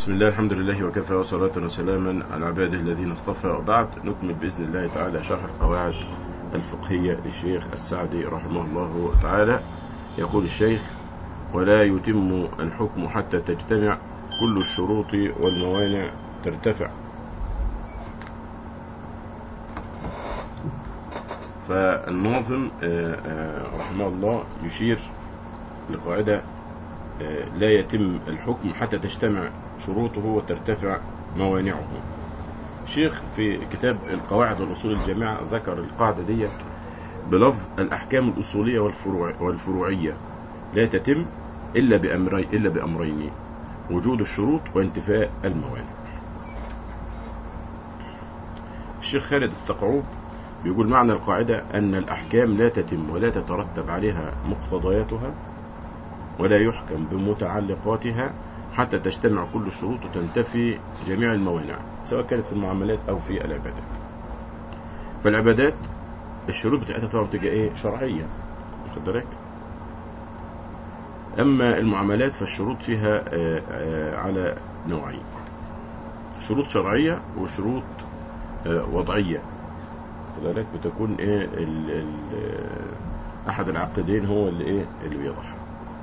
بسم الله الحمد لله وكفى وصلاة وسلاما على عباده الذين اصطفى وبعد نكمل بإذن الله تعالى شرح القواعد الفقهية للشيخ السعدي رحمه الله تعالى يقول الشيخ ولا يتم الحكم حتى تجتمع كل الشروط والموانع ترتفع فالناظم رحمه الله يشير لقاعدة لا يتم الحكم حتى تجتمع شروطه وترتفع موانعه الشيخ في كتاب القواعد والأصول الجامعة ذكر القاعدة دي بلفظ الأحكام الأصولية والفروع والفروعية لا تتم إلا بأمرين إلا بأمرين وجود الشروط وانتفاء الموانع الشيخ خالد الثقعوب بيقول معنى القاعدة أن الأحكام لا تتم ولا تترتب عليها مقتضياتها ولا يحكم بمتعلقاتها حتى تجتمع كل الشروط وتنتفي جميع الموانع سواء كانت في المعاملات أو في العبادات فالعبادات الشروط بتاعتها طبعا بتبقى ايه شرعية واخد بالك أما المعاملات فالشروط فيها آآ آآ على نوعين شروط شرعية وشروط وضعية واخد بالك بتكون ايه ال ال أحد العقدين هو اللي ايه اللي بيضح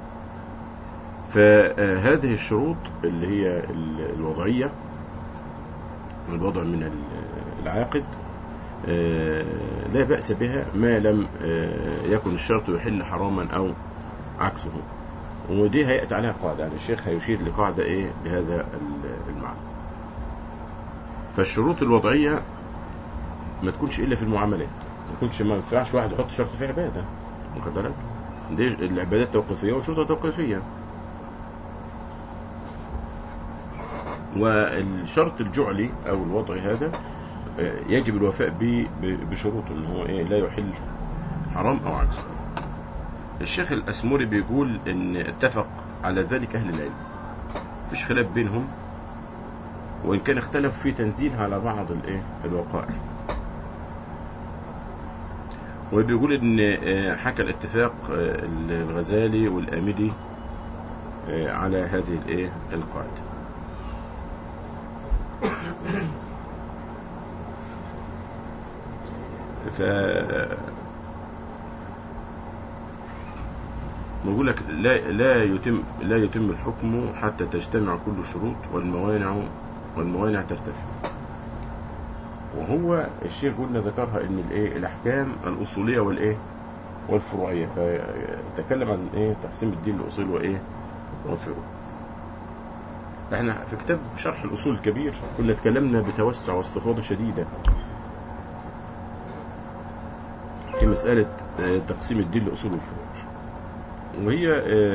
فهذه الشروط اللي هي الوضعية الوضع من العاقد لا بأس بها ما لم يكن الشرط يحل حراما أو عكسه ودي هيأتي عليها قاعدة يعني الشيخ هيشير لقاعدة إيه بهذا المعنى فالشروط الوضعية ما تكونش إلا في المعاملات ما تكونش ما ينفعش واحد يحط شرط في عبادة واخد بالك دي العبادات توقيفية وشروطها توقيفية والشرط الجعلي او الوضعي هذا يجب الوفاء به بشروط ان هو ايه لا يحل حرام او عكسه الشيخ الاسموري بيقول ان اتفق على ذلك اهل العلم مفيش خلاف بينهم وان كان اختلفوا في تنزيلها على بعض الايه الوقائع وبيقول ان حكى الاتفاق الغزالي والامدي على هذه الايه القاعده ف بقول لك لا لا يتم لا يتم الحكم حتى تجتمع كل الشروط والموانع والموانع ترتفع وهو الشيخ قلنا ذكرها ان الايه الاحكام الاصوليه والايه والفروعيه فتكلم عن ايه تقسيم الدين لاصول وايه وفروع احنا في كتاب شرح الاصول الكبير كنا اتكلمنا بتوسع واستفاضه شديده في مساله تقسيم الدين لاصول وفروع وهي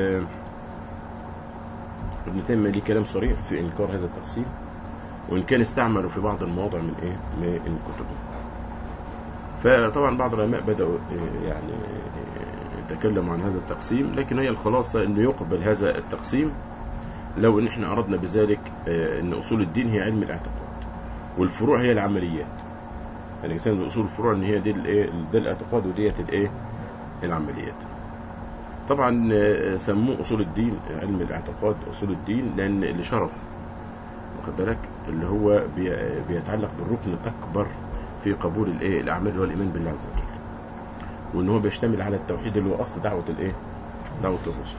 ابن تيميه ليه كلام صريح في انكار هذا التقسيم وان كان استعملوا في بعض المواضع من ايه من كتبه فطبعا بعض العلماء بداوا يعني يتكلموا عن هذا التقسيم لكن هي الخلاصه انه يقبل هذا التقسيم لو ان احنا اردنا بذلك ان اصول الدين هي علم الاعتقاد والفروع هي العمليات يعني مثلا اصول الفروع ان هي دي الايه ده الاعتقاد وديت الايه العمليات طبعا سموه اصول الدين علم الاعتقاد اصول الدين لان اللي شرف واخد بالك اللي هو بيتعلق بالركن الاكبر في قبول الايه الاعمال والايمان بالله عز وجل وان هو بيشتمل على التوحيد اللي هو اصل دعوه الايه دعوه الرسل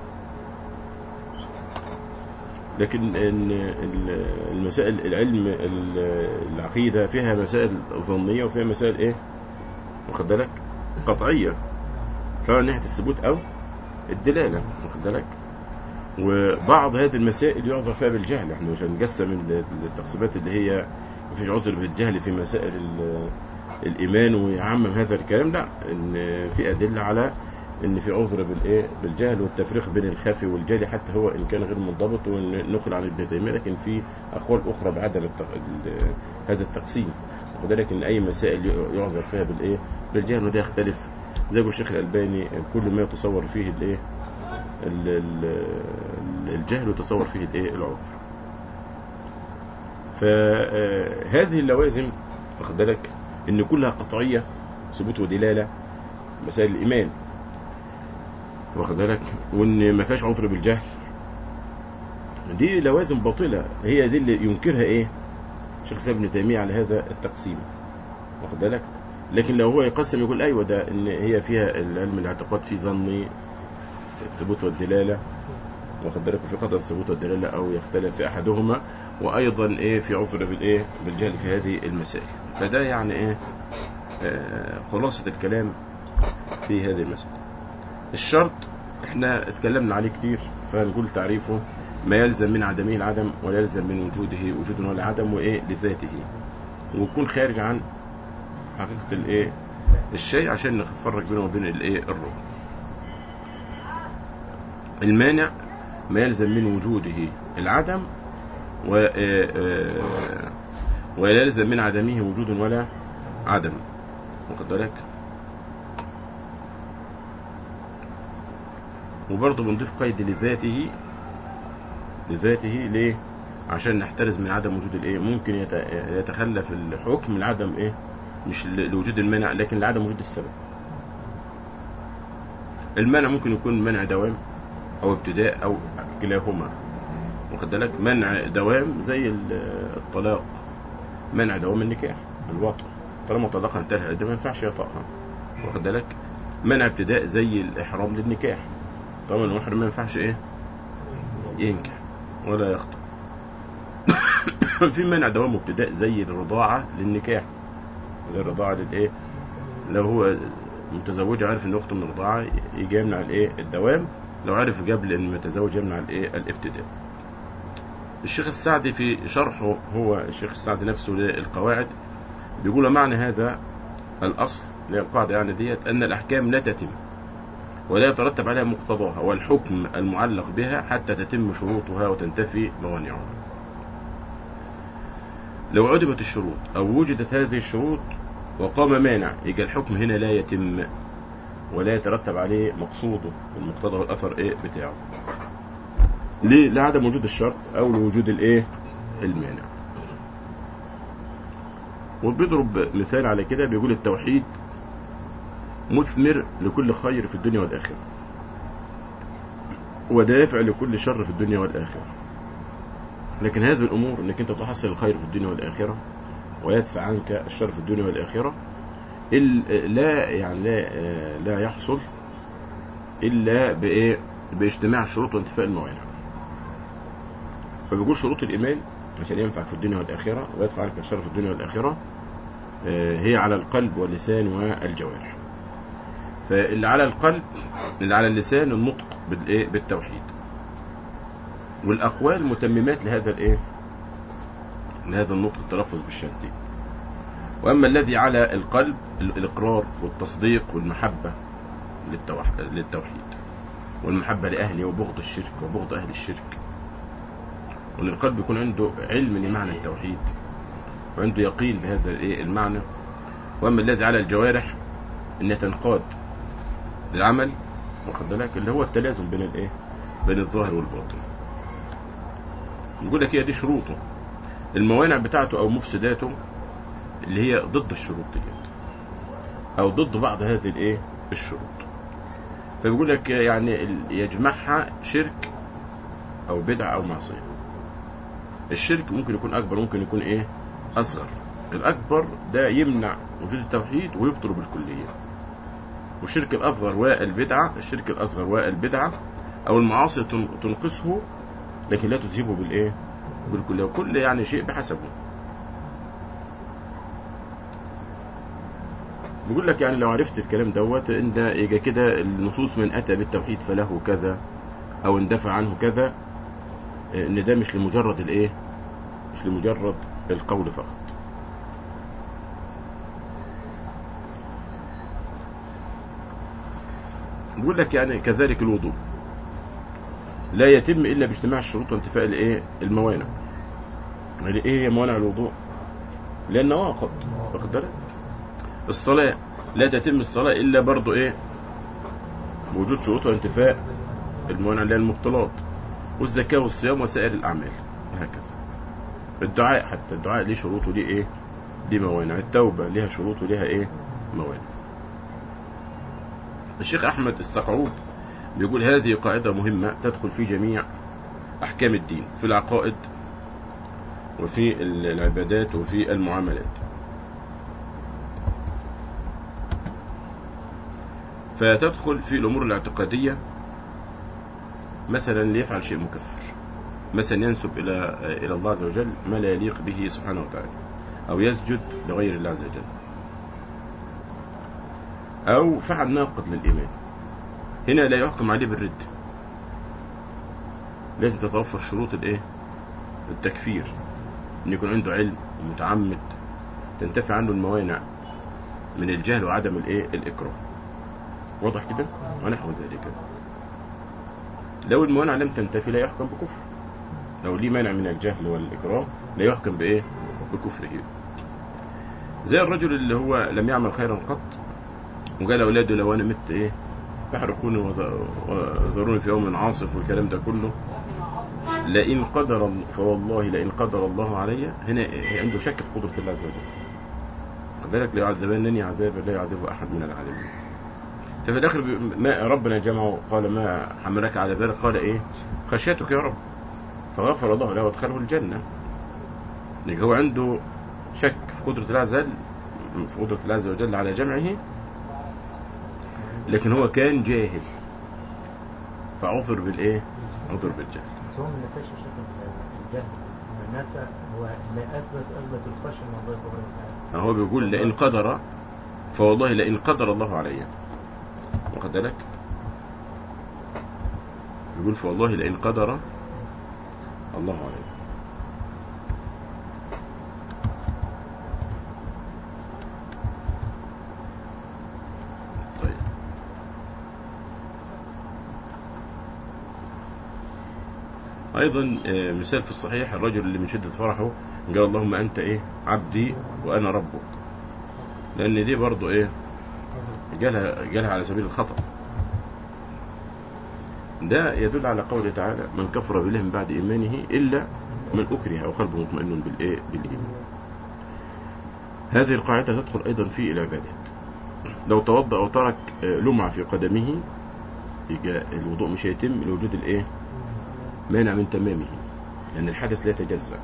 لكن المسائل العلم العقيدة فيها مسائل ظنية وفيها مسائل ايه واخد بالك قطعية سواء من ناحية الثبوت او الدلالة واخد بالك وبعض هذه المسائل يعذر فيها بالجهل احنا مش هنقسم التقسيمات اللي هي مفيش عذر بالجهل في مسائل الايمان ويعمم هذا الكلام لا ان في ادله على ان في عذر بالايه بالجهل والتفريق بين الخافي والجلي حتى هو ان كان غير منضبط ونقل عن ابن تيميه لكن في اقوال اخرى بعدم التق... هذا التقسيم وذلك ان اي مسائل يعذر فيها بالايه بالجهل وده يختلف زي ما الشيخ الالباني كل ما يتصور فيه الايه الجهل يتصور فيه الايه العذر فهذه اللوازم واخد بالك ان كلها قطعيه ثبوت ودلاله مسائل الايمان واخد بالك وان ما فيهاش عذر بالجهل دي لوازم باطلة هي دي اللي ينكرها ايه شيخ سيد ابن تيمية على هذا التقسيم واخد بالك لكن لو هو يقسم يقول ايوه ده ان هي فيها العلم الاعتقاد في ظني الثبوت والدلالة واخد بالك في قدر الثبوت والدلالة او يختلف في احدهما وايضا ايه في عذر بالايه بالجهل في هذه المسائل فده يعني ايه آه خلاصة الكلام في هذه المسألة الشرط احنا اتكلمنا عليه كتير فنقول تعريفه ما يلزم من عدمه العدم ولا يلزم من وجوده وجود ولا عدم وايه لذاته ويكون خارج عن حقيقة الايه الشيء عشان نفرق بينه وبين الايه الركن المانع ما يلزم من وجوده العدم و ولا يلزم من عدمه وجود ولا عدم واخد بالك وبرضه بنضيف قيد لذاته لذاته ليه عشان نحترز من عدم وجود الايه ممكن يتخلف الحكم لعدم ايه مش لوجود المانع لكن لعدم وجود السبب المانع ممكن يكون منع دوام او ابتداء او كلاهما واخد بالك منع دوام زي الطلاق منع دوام النكاح الوطء طالما طلقها انتهى ده ما ينفعش يطأها واخد بالك منع ابتداء زي الاحرام للنكاح طبعا المحرم ما ينفعش ايه ينكح ولا يخطب في منع دوام ابتداء زي الرضاعة للنكاح زي الرضاعة للايه لو هو متزوج عارف ان اخته من الرضاعة يجي يمنع الايه الدوام لو عرف قبل ان متزوج يمنع الايه الابتداء الشيخ السعدي في شرحه هو الشيخ السعدي نفسه للقواعد بيقول معنى هذا الاصل اللي هي القاعدة يعني ديت ان الاحكام لا تتم ولا يترتب عليها مقتضاها والحكم المعلق بها حتى تتم شروطها وتنتفي موانعها لو عدمت الشروط أو وجدت هذه الشروط وقام مانع يبقى الحكم هنا لا يتم ولا يترتب عليه مقصوده المقتضى والأثر إيه بتاعه ليه لعدم وجود الشرط أو لوجود الإيه المانع وبيضرب مثال على كده بيقول التوحيد مثمر لكل خير في الدنيا والآخرة ودافع لكل شر في الدنيا والآخرة لكن هذه الأمور أنك أنت تحصل الخير في الدنيا والآخرة ويدفع عنك الشر في الدنيا والآخرة لا يعني لا لا يحصل إلا بإيه باجتماع الشروط وانتفاء الموانع فبيقول شروط الإيمان عشان ينفع في الدنيا والآخرة ويدفع عنك الشر في الدنيا والآخرة هي على القلب واللسان والجوارح فاللي على القلب اللي على اللسان النطق بالايه بالتوحيد والاقوال متممات لهذا الايه لهذا النطق التلفظ بالشهادتين واما الذي على القلب الاقرار والتصديق والمحبه للتوحيد والمحبه لاهله وبغض الشرك وبغض اهل الشرك وان القلب يكون عنده علم لمعنى التوحيد وعنده يقين بهذا الايه المعنى واما الذي على الجوارح ان تنقاد للعمل واخد بالك اللي هو التلازم بين الايه بين الظاهر والباطن نقول لك هي دي شروطه الموانع بتاعته او مفسداته اللي هي ضد الشروط ديت او ضد بعض هذه الايه الشروط فبيقول لك يعني يجمعها شرك او بدعه او معصيه الشرك ممكن يكون اكبر ممكن يكون ايه اصغر الاكبر ده يمنع وجود التوحيد ويبطل بالكليه والشرك الأصغر والبدعة الشرك الأصغر والبدعة أو المعاصي تنقصه لكن لا تذهبه بالإيه بالكلية وكل يعني شيء بحسبه بيقول لك يعني لو عرفت الكلام دوت ان ده يجي كده النصوص من اتى بالتوحيد فله كذا او اندفع عنه كذا ان ده مش لمجرد الايه مش لمجرد القول فقط بيقول لك يعني كذلك الوضوء لا يتم الا باجتماع الشروط وانتفاء الايه الموانع يعني ايه هي موانع الوضوء لان نواقض واخد بالك الصلاه لا تتم الصلاه الا برضه ايه بوجود شروط وانتفاء الموانع اللي هي المبطلات والزكاه والصيام وسائر الاعمال وهكذا الدعاء حتى الدعاء ليه شروط وليه ايه ليه موانع التوبه ليها شروط وليها ايه موانع الشيخ أحمد السقعود بيقول هذه قاعدة مهمة تدخل في جميع أحكام الدين في العقائد وفي العبادات وفي المعاملات فتدخل في الأمور الاعتقادية مثلا ليفعل شيء مكفر مثلا ينسب إلى إلى الله عز وجل ما لا يليق به سبحانه وتعالى أو يسجد لغير الله عز وجل أو فعل ناقض للإيمان هنا لا يحكم عليه بالرد لازم تتوفر شروط الايه التكفير ان يكون عنده علم ومتعمد تنتفي عنه الموانع من الجهل وعدم الايه الاكراه واضح كده ونحو ذلك لو الموانع لم تنتفي لا يحكم بكفر لو ليه مانع من الجهل والاكراه لا يحكم بايه بكفره زي الرجل اللي هو لم يعمل خيرا قط وقال اولاده لو انا مت ايه يحرقوني وذروني في يوم عاصف والكلام ده كله لئن قدر فوالله لئن قدر الله علي هنا عنده شك في قدرة الله عز وجل كذلك ليعذبنني عذابا لا يعذبه أحد من العالمين ففي الآخر ما ربنا جمعه قال ما حملك على ذلك قال إيه خشيتك يا رب فغفر الله له وادخله الجنة يعني هو عنده شك في قدرة الله عز وجل في قدرة الله عز وجل على جمعه لكن هو كان جاهل فعذر بالايه عذر بالجهل بس هو ما نفاش يا شيخ الجهل ما نفى هو لا اثبت اثبت الخشيه من الله سبحانه وتعالى هو بيقول لئن قدر فوالله لئن قدر الله علي واخد بالك بيقول فوالله لئن قدر الله علي طيب ايضا آه، مثال في الصحيح الرجل اللي من شدة فرحه قال اللهم انت ايه عبدي وانا ربك لان دي برضو ايه جالها جالها على سبيل الخطأ ده يدل على قوله تعالى من كفر بالله من بعد ايمانه الا من اكره او قلبه مطمئن بالايه بالايمان هذه القاعدة تدخل ايضا في العبادات لو توضأ او ترك آه، لمعة في قدمه يبقى الوضوء مش هيتم لوجود الايه مانع من تمامه لأن الحدث لا يتجزأ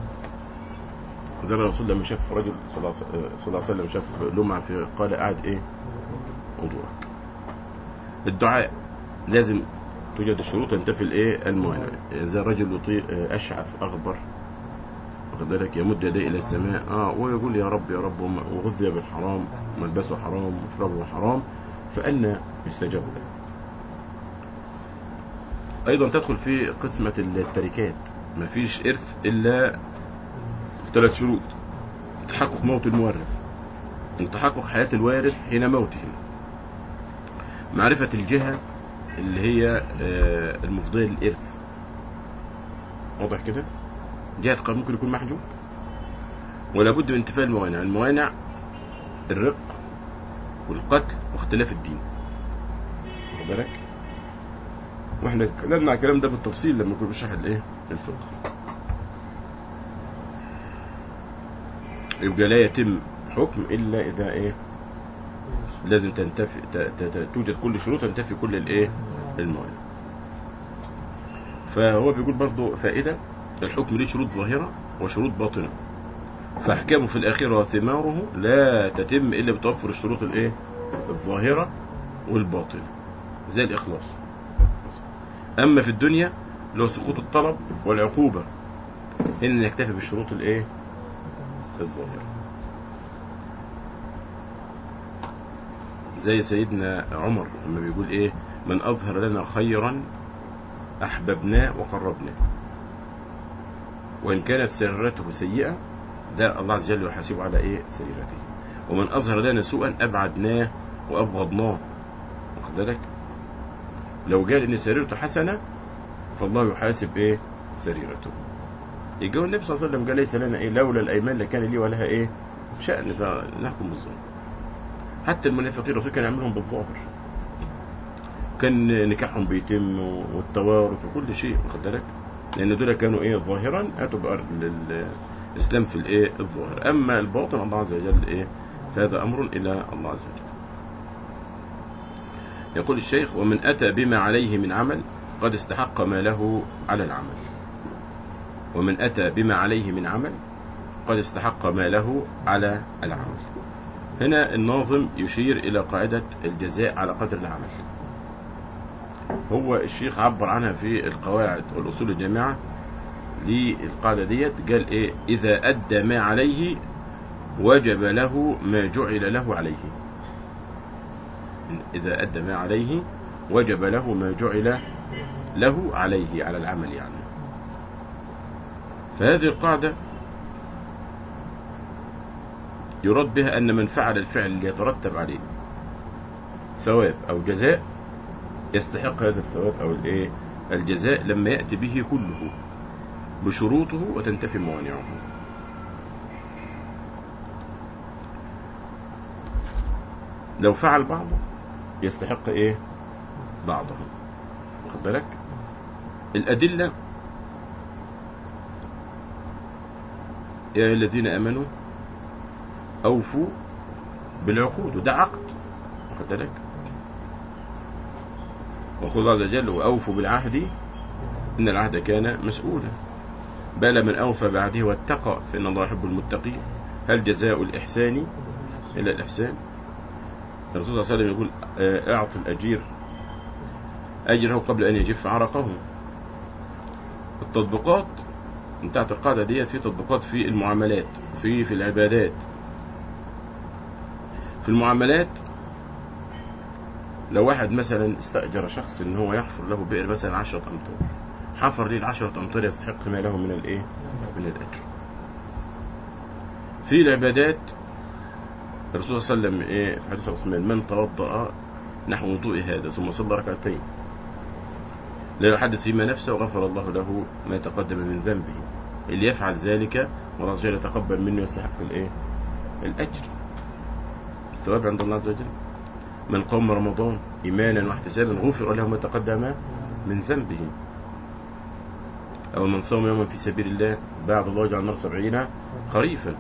زي الرسول لما شاف رجل صلى الله صلى الله عليه وسلم شاف لمعة في قال قاعد ايه وضوءك الدعاء لازم توجد الشروط تنتفي الايه الموانع زي الرجل يطيق اشعث اغبر واخد بالك يمد يديه الى السماء اه ويقول يا رب يا رب وغذي بالحرام ملبسه حرام ومشربه حرام فأنا يستجاب له أيضا تدخل في قسمة التركات ما فيش إرث إلا ثلاث شروط تحقق موت المورث وتحقق حياة الوارث حين موته معرفة الجهة اللي هي آه، المفضية للإرث واضح كده جهة قد ممكن يكون محجوب ولا بد من انتفاء الموانع الموانع الرق والقتل واختلاف الدين واخد بالك واحنا اتكلمنا على الكلام ده بالتفصيل لما كنا بنشرح الايه الفقه يبقى لا يتم حكم الا اذا ايه لازم تنتفي ت- ت- ت- توجد كل شروط تنتفي كل الايه الموانع فهو بيقول برضو فائدة الحكم ليه شروط ظاهرة وشروط باطنة فأحكامه في الآخرة وثماره لا تتم إلا بتوفر الشروط الإيه؟ الظاهرة والباطنة زي الإخلاص أما في الدنيا لو سقوط الطلب والعقوبة هنا نكتفي بالشروط الإيه؟ الظاهرة زي سيدنا عمر لما بيقول إيه من أظهر لنا خيرا أحببناه وقربناه وإن كانت سرته سيئة ده الله عز وجل يحاسبه على إيه سريرته ومن أظهر لنا سوءا أبعدناه وأبغضناه واخد بالك لو قال إن سريرته حسنة فالله يحاسب إيه سريرته يجي النبي صلى الله عليه وسلم قال ليس لنا إيه لولا الأيمان لكان لي ولها إيه شأن فنحكم بالظلم حتى المنافقين الرسول كان يعملهم بالظاهر كان نكاحهم بيتم والتوارث وكل شيء واخد بالك لان دول كانوا ايه ظاهرا اتوا بارض الاسلام في الايه الظاهر اما الباطن الله عز وجل ايه فهذا امر الى الله عز وجل يقول الشيخ ومن اتى بما عليه من عمل قد استحق ما له على العمل ومن أتى بما عليه من عمل قد استحق ما له على العمل هنا الناظم يشير إلى قاعدة الجزاء على قدر العمل هو الشيخ عبر عنها في القواعد والأصول الجامعة للقاعدة ديت قال إيه إذا أدى ما عليه وجب له ما جعل له عليه إذا أدى ما عليه وجب له ما جعل له عليه على العمل يعني فهذه القاعدة يراد بها أن من فعل الفعل اللي يترتب عليه ثواب أو جزاء يستحق هذا الثواب أو الإيه الجزاء لما يأتي به كله بشروطه وتنتفي موانعه لو فعل بعضه يستحق ايه بعضه واخد بالك الأدلة يا أيها الذين آمنوا أوفوا بالعقود وده عقد واخد بالك وقال الله عز وجل وأوفوا بالعهد إن العهد كان مسؤولا بلى من أوفى بعهده واتقى فإن الله يحب المتقين هل جزاء الإحسان إلا الإحسان الرسول صلى الله عليه وسلم يقول آه، اعط الأجير أجره قبل أن يجف عرقه التطبيقات بتاعت القاعدة ديت في تطبيقات في المعاملات في في العبادات في المعاملات لو واحد مثلا استأجر شخص ان هو يحفر له بئر مثلا عشرة أمتار حفر ليه العشرة أمتار يستحق ما له من الايه من الأجر في العبادات الرسول صلى الله عليه وسلم ايه في حديث عثمان من توضأ نحو وضوء هذا ثم صلى ركعتين لا يحدث فيما نفسه وغفر الله له ما تقدم من ذنبه اللي يفعل ذلك والله عز وجل يتقبل منه يستحق الايه الأجر الثواب عند الله عز وجل من قام رمضان إيمانا واحتسابا غفر له ما تقدم من ذنبه أو من صام يوما في سبيل الله بعد الله جعل النار سبعين خريفا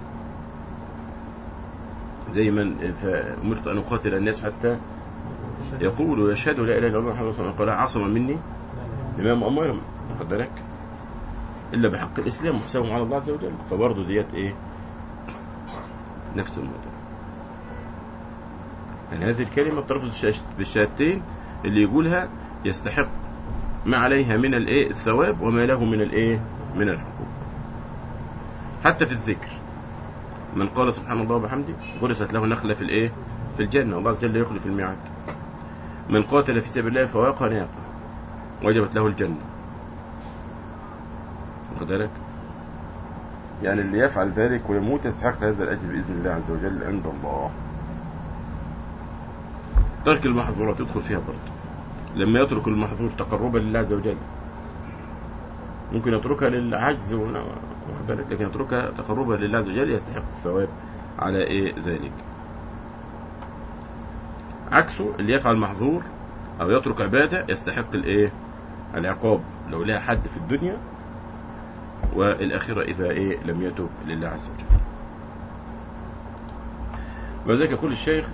زي من فأمرت أن أقاتل الناس حتى يقولوا يشهدوا لا إله إلا الله محمد رسول الله قال عصم مني إمام أمر واخد بالك إلا بحق الإسلام وحسابهم على الله عز وجل فبرضه ديت إيه نفس الموضوع يعني هذه الكلمة بترفض بالشهادتين اللي يقولها يستحق ما عليها من الايه الثواب وما له من الايه من الحقوق حتى في الذكر من قال سبحان الله وبحمده غرست له نخلة في الايه في الجنة الله عز وجل يخلف الميعاد من قاتل في سبيل الله فواقع ناقة وجبت له الجنة واخد بالك يعني اللي يفعل ذلك ويموت يستحق هذا الأجر بإذن الله عز وجل عند الله ترك المحظورات يدخل فيها برضه لما يترك المحظور تقربا لله عز وجل ممكن يتركها للعجز واخد بالك لكن يتركها تقربا لله عز وجل يستحق الثواب على ايه ذلك عكسه اللي يفعل محظور او يترك عبادة يستحق الايه العقاب لو لها حد في الدنيا والآخرة إذا إيه لم يتوب لله عز وجل وذلك يقول الشيخ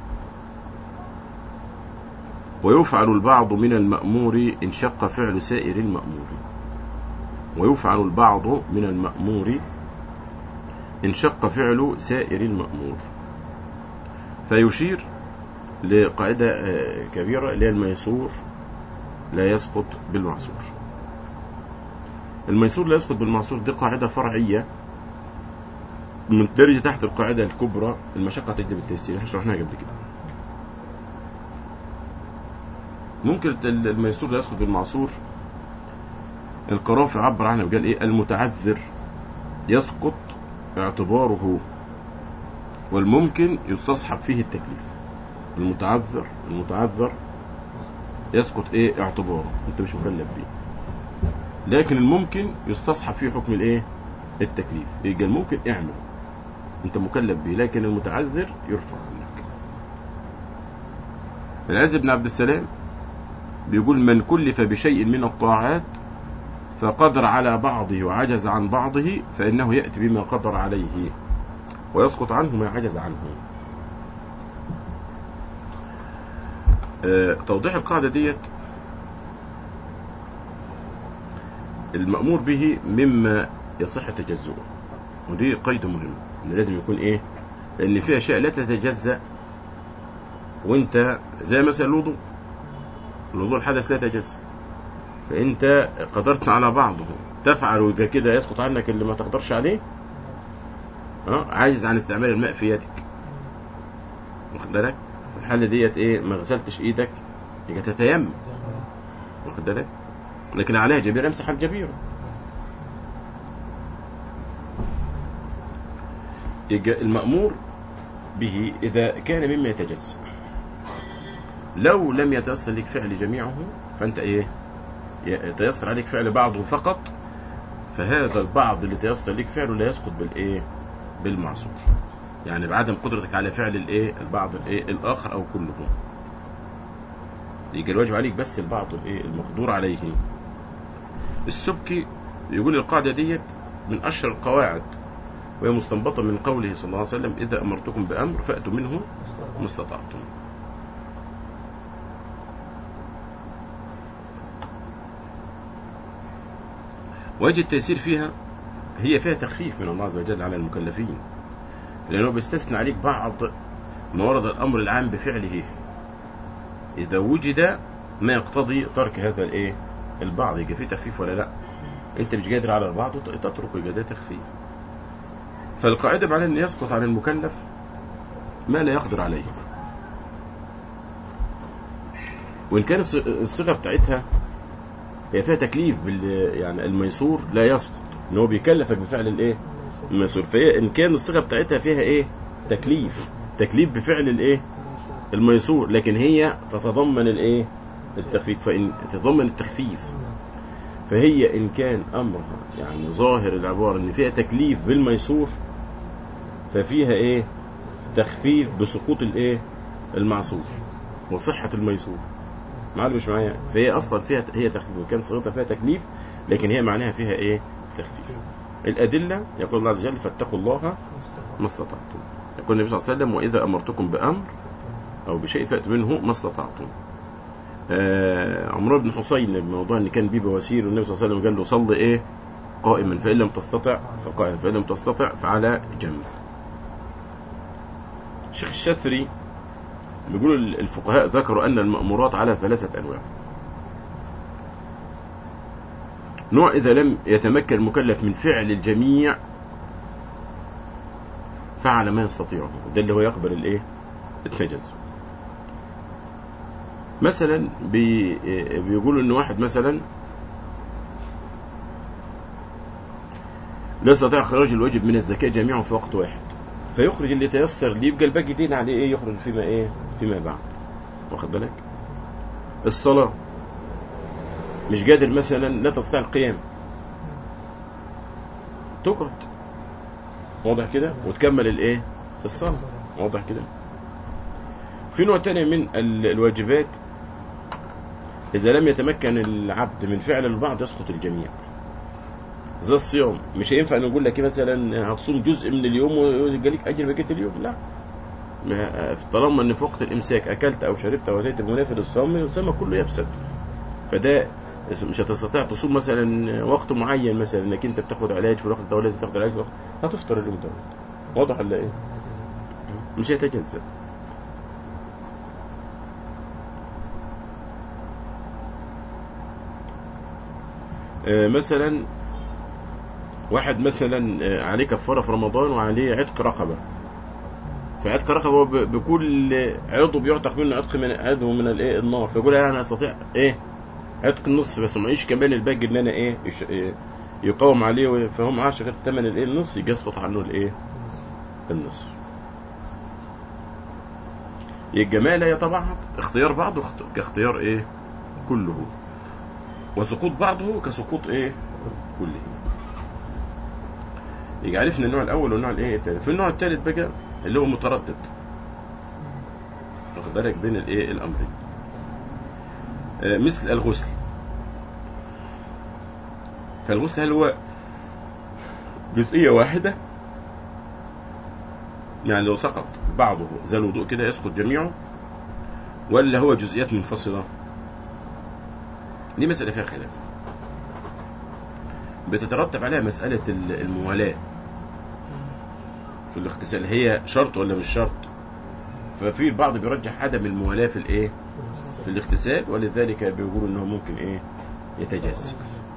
ويفعل البعض من المأمور إن شق فعل سائر المأمور ويفعل البعض من المأمور إن شق فعل سائر المأمور فيشير لقاعدة كبيرة اللي هي الميسور لا يسقط بالمعصور الميسور لا يسقط بالمعصور دي قاعدة فرعية مندرجة تحت القاعدة الكبرى المشقة تجلب التيسير احنا شرحناها قبل كده ممكن الميسور لا يسقط بالمعصور القرافي عبر عنه وقال ايه المتعذر يسقط اعتباره والممكن يستصحب فيه التكليف المتعذر المتعذر يسقط ايه اعتباره انت مش مكلف بيه لكن الممكن يستصحب فيه حكم الايه التكليف يبقى الممكن اعمل انت مكلف به لكن المتعذر يرفع عنك العز بن عبد السلام بيقول من كلف بشيء من الطاعات فقدر على بعضه وعجز عن بعضه فإنه يأتي بما قدر عليه ويسقط عنه ما عجز عنه أه توضيح القاعدة ديت المأمور به مما يصح تجزؤه ودي قيد مهم ان لازم يكون ايه لان في اشياء لا تتجزأ وانت زي مثلا الوضوء الوضوء الحدث لا يتجزأ فانت قدرت على بعضه تفعل ويبقى كده يسقط عنك اللي ما تقدرش عليه اه عاجز عن استعمال الماء في يدك واخد بالك في الحاله ديت ايه ما غسلتش ايدك يبقى تتيمم واخد بالك لكن عليها جبيره امسح الجبيره يبقى المأمور به إذا كان مما يتجزأ لو لم يتيسر لك فعل جميعه فأنت إيه يتيسر عليك فعل بعضه فقط فهذا البعض اللي تيسر لك فعله لا يسقط بالإيه بالمعصور يعني بعدم قدرتك على فعل الإيه البعض الإيه الآخر أو كله يجي الواجب عليك بس البعض الإيه المقدور عليه السبكي يقول القاعدة ديت من أشهر القواعد وهي مستنبطة من قوله صلى الله عليه وسلم إذا أمرتكم بأمر فأتوا منه ما استطعتم وجه التيسير فيها هي فيها تخفيف من الله عز وجل على المكلفين لأنه بيستثنى عليك بعض ما ورد الأمر العام بفعله إذا وجد ما يقتضي ترك هذا الإيه البعض يبقى فيه تخفيف ولا لا أنت مش قادر على البعض تترك يبقى ده تخفيف فالقاعدة معناه أن يسقط عن المكلف ما لا يقدر عليه وإن كان الصيغة بتاعتها هي فيها تكليف بال يعني الميسور لا يسقط ان هو بيكلفك بفعل الايه الميسور فهي ان كان الصيغه بتاعتها فيها ايه تكليف تكليف بفعل الايه الميسور لكن هي تتضمن الايه التخفيف فان تتضمن التخفيف فهي ان كان امرها يعني ظاهر العباره ان فيها تكليف بالميسور ففيها ايه تخفيف بسقوط الايه المعصور وصحه الميسور معلم مش معايا فهي اصلا فيها هي تخفيف وكان صيغتها فيها تكليف لكن هي معناها فيها ايه تخفيف الادله يقول الله عز وجل فاتقوا الله ما استطعتم يقول النبي صلى الله عليه وسلم واذا امرتكم بامر او بشيء فاتوا منه ما استطعتم آه عمرو بن حسين بموضوع ان كان بيه بواسير والنبي صلى الله عليه وسلم قال له صل ايه قائما فان لم تستطع فقائما فان لم تستطع فعلى جنب الشيخ الشثري بيقولوا الفقهاء ذكروا أن المأمورات على ثلاثة أنواع نوع إذا لم يتمكن المكلف من فعل الجميع فعل ما يستطيعه ده اللي هو يقبل الايه التجزؤ مثلا بي بيقولوا ان واحد مثلا لا يستطيع اخراج الواجب من الزكاة جميعه في وقت واحد فيخرج اللي تيسر ليه يبقى الباقي دين عليه ايه يخرج فيما ايه فيما بعد واخد بالك الصلاة مش قادر مثلا لا تستطيع القيام تقعد واضح كده وتكمل الايه الصلاة واضح كده في نوع تاني من الواجبات إذا لم يتمكن العبد من فعل البعض يسقط الجميع زي الصيام مش هينفع نقول لك مثلا هتصوم جزء من اليوم ويبقى لك اجر بقيه اليوم لا طالما ان في وقت الامساك اكلت او شربت او اتيت بمنافر الصوم الصيام كله يفسد فده مش هتستطيع تصوم مثلا وقت معين مثلا انك انت بتاخد علاج في الوقت ده لازم تاخد علاج في الوقت هتفطر اليوم ده واضح ولا ايه؟ مش هيتجزأ آه مثلا واحد مثلا عليه كفارة في رمضان وعليه عتق رقبة فعتق رقبة بكل عضو بيعتق منه عتق من عضو من الايه النار فيقول انا استطيع ايه عتق النصف بس معيش كمان الباقي ان انا ايه يقاوم عليه فهو معاش غير ثمن الايه النصف يجي يسقط عنه الايه النصف يبقى ما لا يتبعض اختيار بعضه كاختيار ايه كله وسقوط بعضه كسقوط ايه كله يبقى عرفنا النوع الاول والنوع الايه الثالث في النوع الثالث بقى اللي هو متردد واخد بالك بين الايه الامرين آه مثل الغسل فالغسل هل هو جزئيه واحده يعني لو سقط بعضه زي الوضوء كده يسقط جميعه ولا هو جزئيات منفصله دي مساله فيها خلاف بتترتب عليها مسألة ال- الموالاة في الاغتسال هي شرط ولا مش شرط ففي البعض بيرجح عدم الموالاة في الايه في الاغتسال ولذلك بيقولوا انه ممكن ايه يتجزأ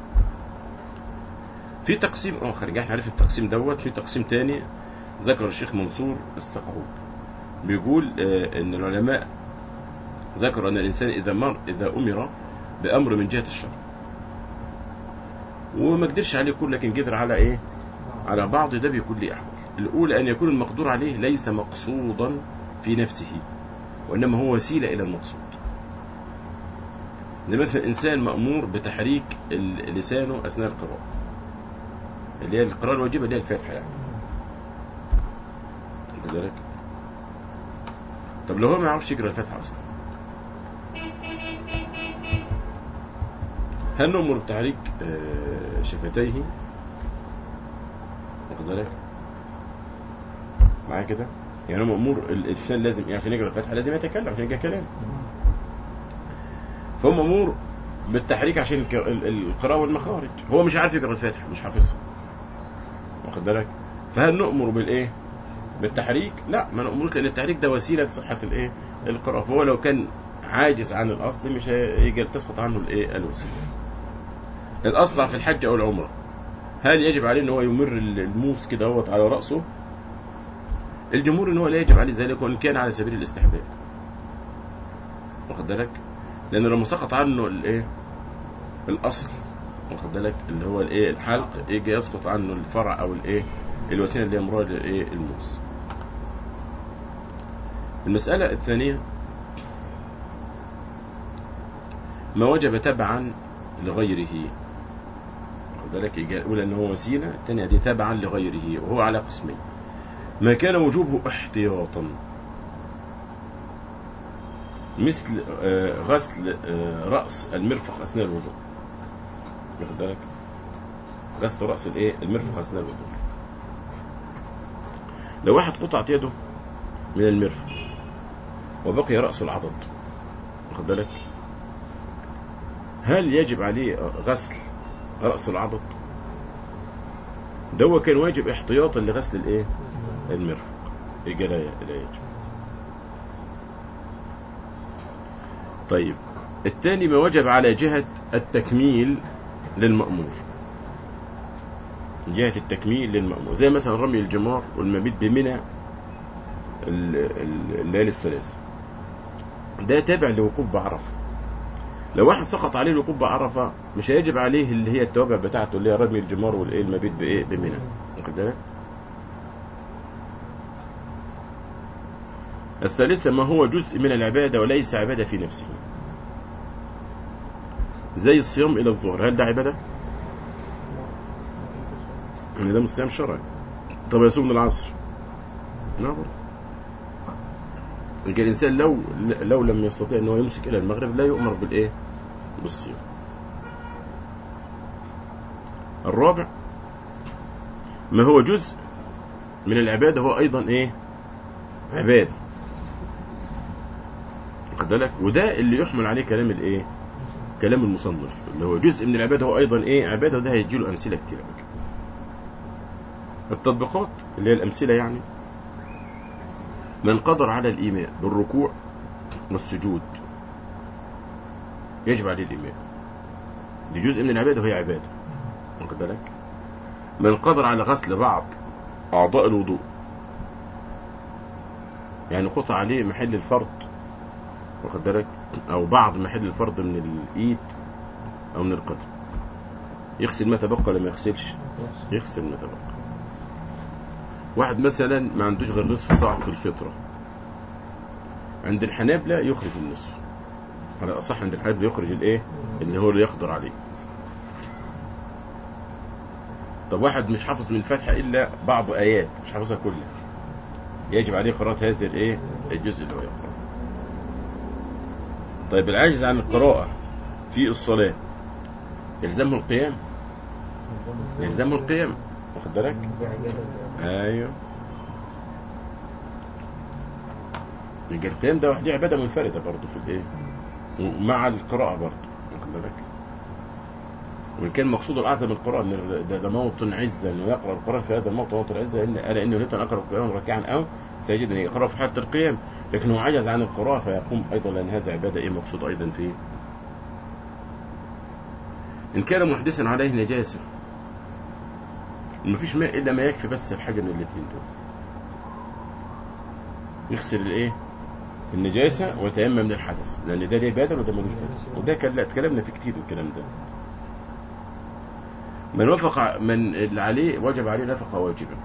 في تقسيم اخر جاي عارف التقسيم دوت في تقسيم تاني ذكر الشيخ منصور السقعوب بيقول آه، ان العلماء ذكروا ان الانسان اذا مر اذا امر بامر من جهه الشرع وما قدرش عليه كل لكن قدر على ايه على بعض ده بيكون ليه احوال الاولى ان يكون المقدور عليه ليس مقصودا في نفسه وانما هو وسيله الى المقصود زي مثلا انسان مامور بتحريك ال- لسانه اثناء القراءه اللي هي القراءه الواجبه اللي هي الفاتحه يعني واخد بالك طب لو هو ما يعرفش يقرا الفاتحه اصلا هل نؤمر بتحريك آه، شفتيه واخد بالك معايا كده يعني هو مأمور الإنسان لازم يعني عشان يقرأ الفاتحة لازم يتكلم عشان يجي كلام فهو مأمور بالتحريك عشان الك- ال- القراءة والمخارج هو مش عارف يقرأ الفاتحة مش حافظها واخد بالك فهل نؤمر بالإيه بالتحريك لا ما نأمرش لأن التحريك ده وسيلة لصحة الإيه القراءة فهو لو كان عاجز عن الأصل مش هيجي تسقط عنه الإيه الوسيلة الأصلع في الحج أو العمرة هل يجب عليه ان هو يمر الموس كده هوت على رأسه الجمهور ان هو لا يجب عليه ذلك وان كان على سبيل الاستحباب واخد بالك لان لما سقط عنه الايه الاصل واخد بالك اللي هو الايه الحلق يجي يسقط عنه الفرع او الايه الوسيله اللي هي مراد الايه الموس المساله الثانيه ما وجب تبعا لغيره واخد بالك يجي الاولى ان هو وسيله الثانيه دي تبعا لغيره وهو على قسمين ما كان وجوبه احتياطا مثل آه، غسل آه، رأس المرفق أثناء الوضوء واخد بالك غسل رأس الايه المرفق أثناء الوضوء لو واحد قطعت يده من المرفق وبقي رأس العضد واخد بالك هل يجب عليه غسل رأس العضد ده هو كان واجب احتياطا لغسل الايه المرفق يبقى لا لا يجب طيب الثاني ما وجب على جهة التكميل للمأمور جهة التكميل للمأمور زي مثلا رمي الجمار والمبيت بمنى ال- ال- الليالي الثلاث ده تابع لوقوف بعرفة لو واحد سقط عليه الوقوف بعرفة مش هيجب عليه اللي هي التوابع بتاعته اللي هي رمي الجمار والايه المبيت بايه بمنى واخد بالك الثالثة ما هو جزء من العبادة وليس عبادة في نفسه زي الصيام إلى الظهر هل ده عبادة؟ يعني ده مش صيام شرعي طب يصوم من العصر لا برضه يبقى الإنسان لو لو لم يستطيع أنه يمسك إلى المغرب لا يؤمر بالإيه؟ بالصيام الرابع ما هو جزء من العبادة هو أيضا إيه؟ عبادة واخد بالك وده اللي يحمل عليه كلام الايه كلام المصنف اللي هو جزء من العباده هو ايضا ايه عباده وده هيجي له امثله كتير قوي التطبيقات اللي هي الامثله يعني من قدر على الايماء بالركوع والسجود يجب عليه الايماء دي جزء من العباده وهي عباده واخد بالك من قدر على غسل بعض اعضاء الوضوء يعني قطع عليه محل الفرض واخد بالك او بعض محل الفرض من الايد او من القدم يغسل ما تبقى ولا ما يغسلش يغسل ما تبقى واحد مثلا ما عندوش غير نصف صاع في الفطره عند الحنابلة يخرج النصف على الاصح عند الحنابلة يخرج الايه اللي هو اللي يقدر عليه طب واحد مش حافظ من الفاتحه الا بعض ايات مش حافظها كلها يجب عليه قراءة هذا الايه الجزء اللي هو يقرأه طيب العاجز عن القراءة في الصلاة يلزمه القيام يلزمه القيام واخد بالك دي عبادة ايوه يبقى القيام ده وحده عبادة منفردة برضه في الايه ومع القراءة برضه واخد بالك وإن كان مقصود الأعظم القرآن إن ده, ده موطن عزة إنه يقرأ القرآن في هذا الموطن موطن عزة إن ألا إنه لن أقرأ القرآن راكعا أو ساجدا يقرأ في حالة القيام لكن هو عجز عن القراءة فيقوم أيضا لأن هذا عبادة إيه مقصود أيضا فيه إن كان محدثا عليه نجاسة مفيش ماء إلا ما يكفي بس الحاجة من الاثنين دول يغسل الإيه النجاسة ويتيمم من الحدث لأن ده ليه بدل وده ملوش بدل وده كان لا اتكلمنا فيه كتير الكلام ده من وافق من اللي عليه وجب عليه نفقة واجبة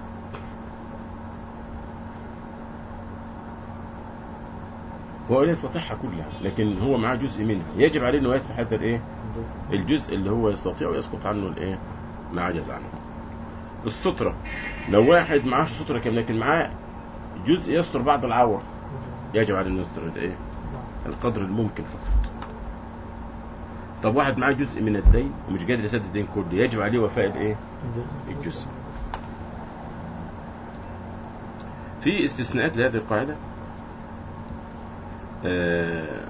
هو لا يستطيعها كلها لكن هو معاه جزء منها يجب عليه انه يدفع هذا الايه الجزء اللي هو يستطيع ويسقط عنه الايه ما عجز عنه السترة لو واحد معاه سترة كاملة لكن معاه جزء يستر بعض العور يجب عليه انه يستر الايه القدر الممكن فقط طب واحد معاه جزء من الدين ومش قادر يسدد الدين كله يجب عليه وفاء الايه الجزء في استثناءات لهذه القاعدة آه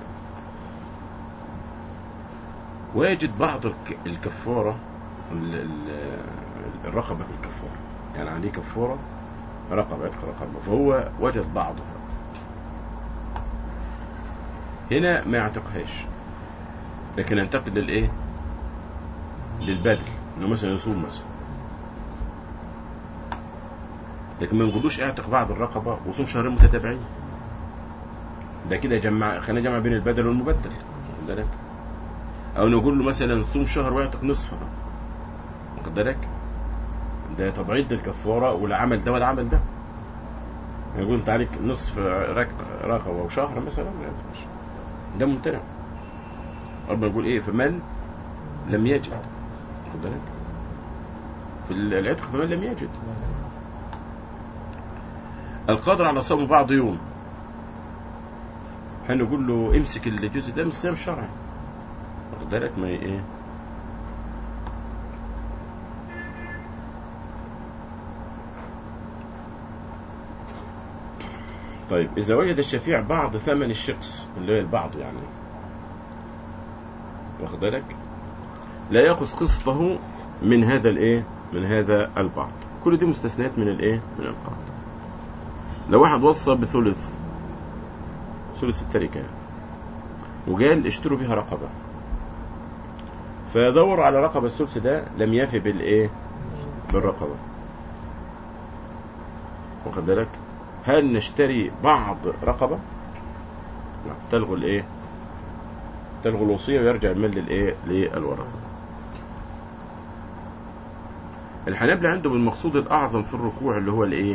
ويجد بعض الك- الكفارة ال- ال- الرقبة في الكفارة يعني عليه كفارة رقبة يدخل رقبة فهو وجد بعضها هنا ما يعتقهاش لكن ينتقل للايه للبدل انه مثلا يصوم مثلا لكن ما نقولوش اعتق بعض الرقبة وصوم شهرين متتابعين ده كده جمع خلينا جمع بين البدل والمبدل واخد بالك او نقول له مثلا صوم شهر واعتق نصفها واخد بالك ده تبعيد للكفاره والعمل ده والعمل ده يقول انت عليك نصف رك- رقبه وشهر مثلا ما يعتقش. ده ممتنع ربنا يقول ايه فمن لم يجد واخد بالك في العتق فمن لم يجد القادر على صوم بعض يوم هنقول له امسك الجزء ده من الصيام الشرعي واخد بالك ما ايه طيب إذا وجد الشفيع بعض ثمن الشخص اللي هي البعض يعني واخد بالك لا يأخذ قسطه من هذا الايه من هذا البعض كل دي مستثنيات من الايه من القاعدة لو واحد وصى بثلث ثلث التركة يعني وقال اشتروا بها رقبة فدور على رقبة الثلث ده لم يفي بالايه بالرقبة واخد بالك هل نشتري بعض رقبة لا تلغوا الايه تلغوا الوصية ويرجع المال للايه للورثة الحنابلة عندهم المقصود الأعظم في الركوع اللي هو الايه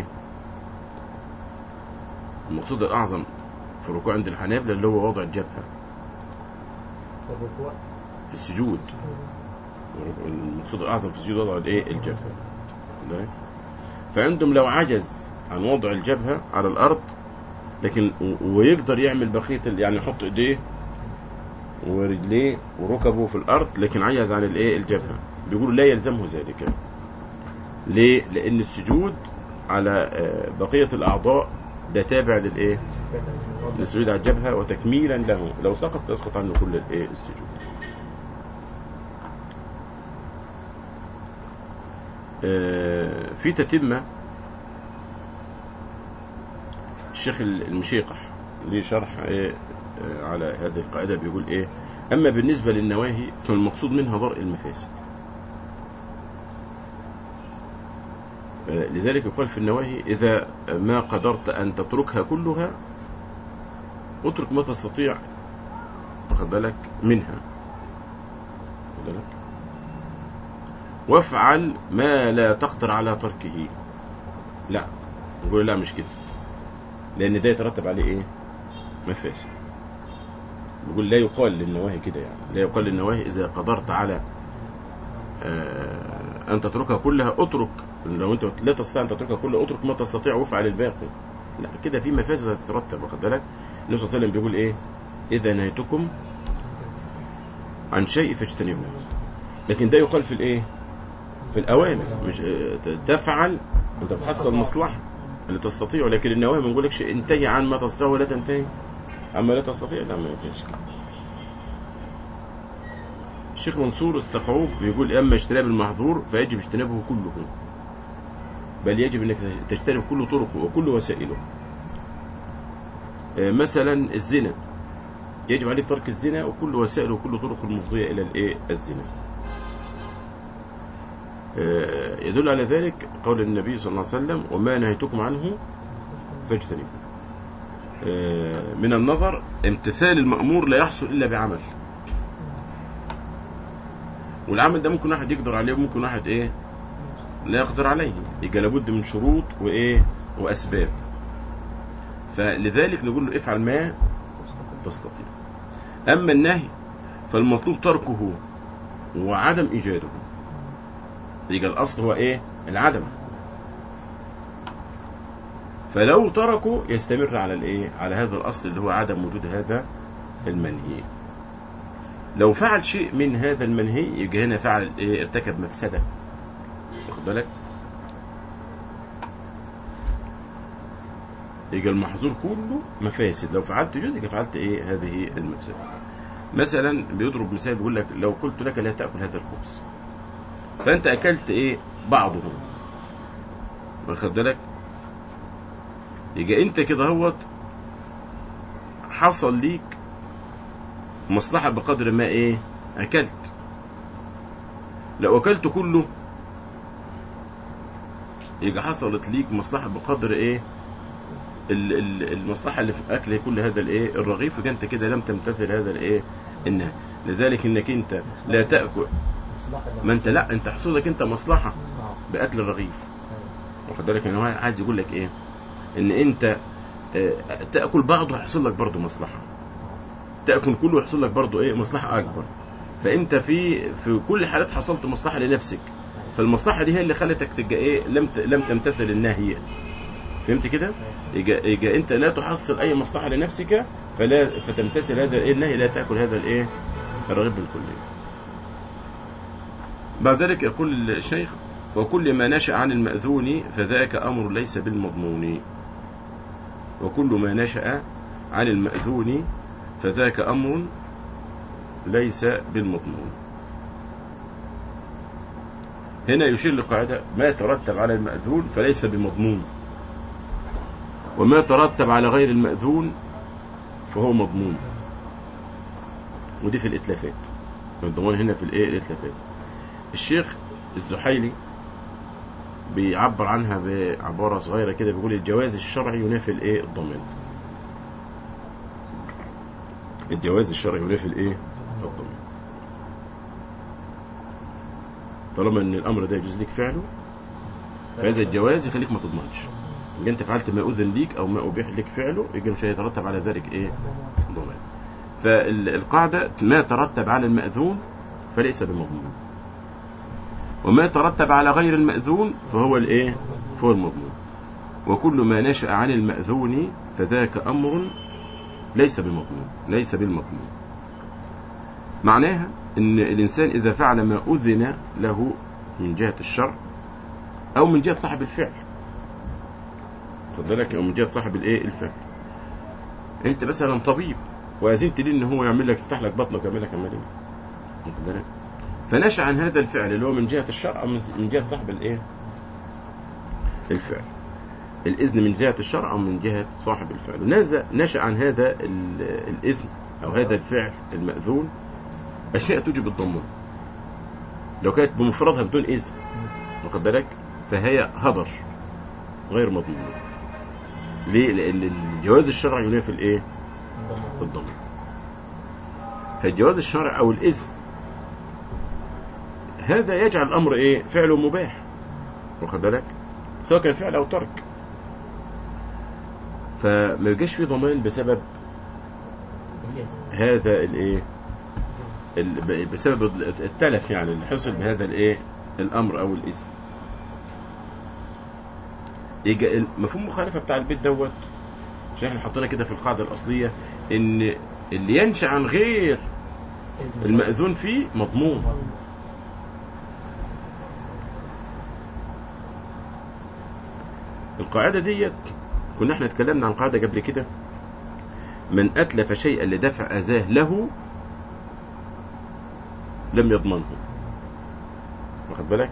المقصود الأعظم في الركوع عند الحنابلة اللي هو وضع الجبهة الركوع في السجود المقصود الأعظم في السجود وضع الايه الجبهة واخد بالك؟ فعندهم لو عجز عن وضع الجبهة على الأرض لكن و- ويقدر يعمل بقية ال- يعني يحط ايديه ورجليه وركبه في الأرض لكن عجز عن الايه الجبهة بيقولوا لا يلزمه ذلك ليه؟ لأن السجود على آه، بقية الأعضاء ده تابع للايه؟ للسجود على الجبهة وتكميلا له لو سقط تسقط عنه كل الايه السجود آه، في تتمة الشيخ المشيقح ليه شرح إيه آه، على هذه القاعدة بيقول إيه أما بالنسبة للنواهي فالمقصود منها ضرء المفاسد آه، لذلك يقال في النواهي إذا ما قدرت أن تتركها كلها اترك ما تستطيع واخد بالك منها واخد بالك وافعل ما لا تقدر على تركه لا يقول لا مش كده لان ده يترتب عليه ايه مفاسد يقول لا يقال للنواهي كده يعني لا يقال للنواهي اذا قدرت على آه ان تتركها كلها اترك لو انت لا تستطيع ان تتركها كلها اترك ما تستطيع وافعل الباقي لا كده في مفاسد هتترتب واخد بالك النبي صلى الله عليه وسلم بيقول ايه اذا نهيتكم عن شيء فاجتنبوه لكن ده يقال في الايه في الأوامر مش آه، تفعل أنت تحصل مصلحة اللي تستطيع لكن النواهي ما نقولكش انتهي عن ما تستطيع ولا تنتهي عما لا تستطيع لا ما ينتهيش كده الشيخ منصور الثقعوب بيقول اما اجتناب المحظور فيجب اجتنابه كله بل يجب انك تجتنب كل طرقه وكل وسائله آه، مثلا الزنا يجب عليك ترك الزنا وكل وسائله وكل طرق المفضية إلى الإيه الزنا آه، يدل على ذلك قول النبي صلى الله عليه وسلم وما نهيتكم عنه فاجتنبوا آه، من النظر امتثال المأمور لا يحصل إلا بعمل والعمل ده ممكن واحد يقدر عليه وممكن واحد ايه لا يقدر عليه يبقى لابد من شروط وايه واسباب فلذلك نقول له افعل ما تستطيع اما النهي فالمطلوب تركه وعدم ايجاده يبقى الاصل هو ايه العدم فلو تركه يستمر على الايه على هذا الاصل اللي هو عدم وجود هذا المنهي لو فعل شيء من هذا المنهي يبقى هنا فعل ايه ارتكب مفسده واخد بالك يبقى المحظور كله مفاسد لو فعلت جزء يبقى فعلت ايه هذه المفسده مثلا بيضرب مثال بيقول لك لو قلت لك لا تاكل هذا الخبز فانت اكلت ايه بعضه واخد بالك يبقى انت كده هوت حصل ليك مصلحة بقدر ما ايه اكلت لو اكلت كله يبقى حصلت ليك مصلحة بقدر ايه ال- ال- المصلحة اللي في اكل كل هذا الايه الرغيف يبقى انت كده لم تمتثل هذا الايه النهي لذلك انك انت لا تاكل ما انت لا انت حصل لك انت مصلحة باكل الرغيف واخد بالك يعني هو عايز يقول لك ايه ان انت آه، تاكل بعضه هيحصل لك برضه مصلحه تاكل كله يحصل لك برضه ايه مصلحه اكبر فانت في في كل الحالات حصلت مصلحه لنفسك فالمصلحه دي هي اللي خلتك تبقى ايه لم ت- لم تمتثل النهي فهمت كده يبقى يبقى انت لا تحصل اي مصلحه لنفسك فلا فتمتثل هذا الايه النهي لا تاكل هذا الايه الرغيف بالكليه بعد ذلك يقول الشيخ وكل ما نشأ عن المأذون فذاك أمر ليس بالمضمون وكل ما نشأ عن المأذون فذاك أمر ليس بالمضمون هنا يشير لقاعدة ما ترتب على المأذون فليس بمضمون وما ترتب على غير المأذون فهو مضمون ودي في الإتلافات الضمان هنا في الإيه الإتلافات الشيخ الزحيلي بيعبر عنها بعبارة صغيرة كده بيقول الجواز الشرعي ينافي الايه الضمان الجواز الشرعي ينافي الايه الضمان طالما ان الامر ده يجوز لك فعله فهذا الجواز يخليك ما تضمنش يبقى انت فعلت ما اذن ليك او ما ابيح لك فعله يبقى مش هيترتب على ذلك ايه ضمان فالقاعدة ما ترتب على المأذون فليس بمضمون وما ترتب على غير المأذون فهو الايه فهو المضمون وكل ما نشأ عن المأذون فذاك أمر ليس بمضمون ليس بالمضمون معناها ان الانسان اذا فعل ما اذن له من جهة الشرع او من جهة صاحب الفعل خد بالك او من جهة صاحب الايه الفعل انت مثلا طبيب واذنت ليه ان هو يعمل لك يفتح لك بطنك ويعمل لك عمليه واخد بالك فنشأ عن هذا الفعل اللي هو من جهة الشرع أو من من جهة صاحب الإيه؟ الفعل. الإذن من جهة الشرع أو من جهة صاحب الفعل. نزع نشأ عن هذا ال- الإذن أو هذا الفعل المأذون أشياء توجب الضمان. لو كانت بمفردها بدون إذن واخد بالك؟ فهي هدر غير مضمون. ليه؟ لأن الجواز الشرعي ينافي الإيه؟ الضمان. فالجواز الشرعي أو الإذن هذا يجعل الامر ايه فعله مباح واخد بالك سواء كان فعل او ترك فما يجيش فيه ضمان بسبب هذا الايه ال- بسبب التلف يعني اللي حصل بهذا الايه الامر او الاذن يجي مفهوم المخالفه بتاع البيت دوت عشان احنا حطينا كده في القاعده الاصليه ان اللي ينشا عن غير المأذون فيه مضمون القاعدة ديت كنا احنا اتكلمنا عن قاعدة قبل كده من أتلف شيئا لدفع أذاه له لم يضمنه واخد بالك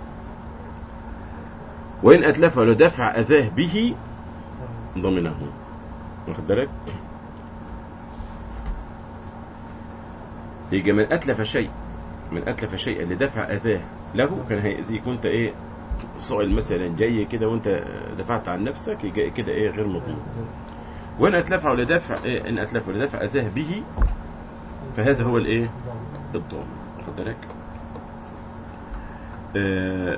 وإن أتلفه لدفع أذاه به ضمنه واخد بالك يجي من أتلف شيء من أتلف شيئا لدفع أذاه له كان هيأذيك وأنت إيه سؤال مثلا جاي كده وأنت دفعت عن نفسك يجي كده إيه غير مضمون وإن أتلفه لدفع إيه إن أتلفه لدفع أذاه به فهذا هو الإيه الضامن واخد بالك آه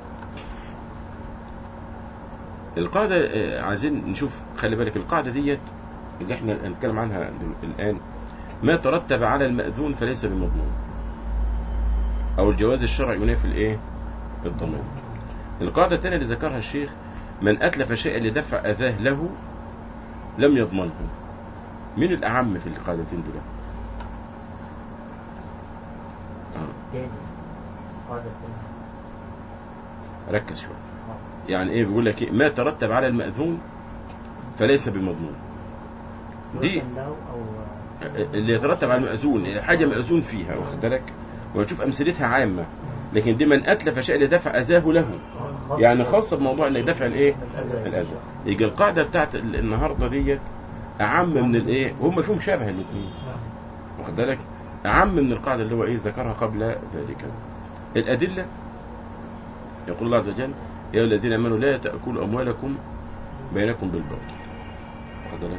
القاعدة آه، عايزين نشوف خلي بالك القاعدة ديت اللي احنا هنتكلم عنها دل- الآن ما ترتب على المأذون فليس بمضمون أو الجواز الشرعي ينافي الإيه؟ الضمان القاعدة الثانية اللي ذكرها الشيخ من أتلف شيئا لدفع أذاه له لم يضمنه مين الأعم في القاعدتين دول؟ آه. تاني قاعدة تاني ركز شوية يعني ايه بيقول لك إيه؟ ما ترتب على المأذون فليس بمضمون دي- سواء لو أو اللي يترتب على المأذون حاجة مأذون فيها واخد بالك وهتشوف أمثلتها عامة لكن دي من أتلف شيء لدفع أذاه له يعني خاصة بموضوع انك دفع الايه الأذى يجي القاعدة بتاعت ال- النهاردة ديت أعم من الايه وهم فيهم شبه الاثنين واخد بالك أعم من القاعدة اللي هو ايه ذكرها قبل ذلك الأدلة يقول الله عز وجل يا أيها الذين آمنوا لا تأكلوا أموالكم بينكم بالباطل واخد بالك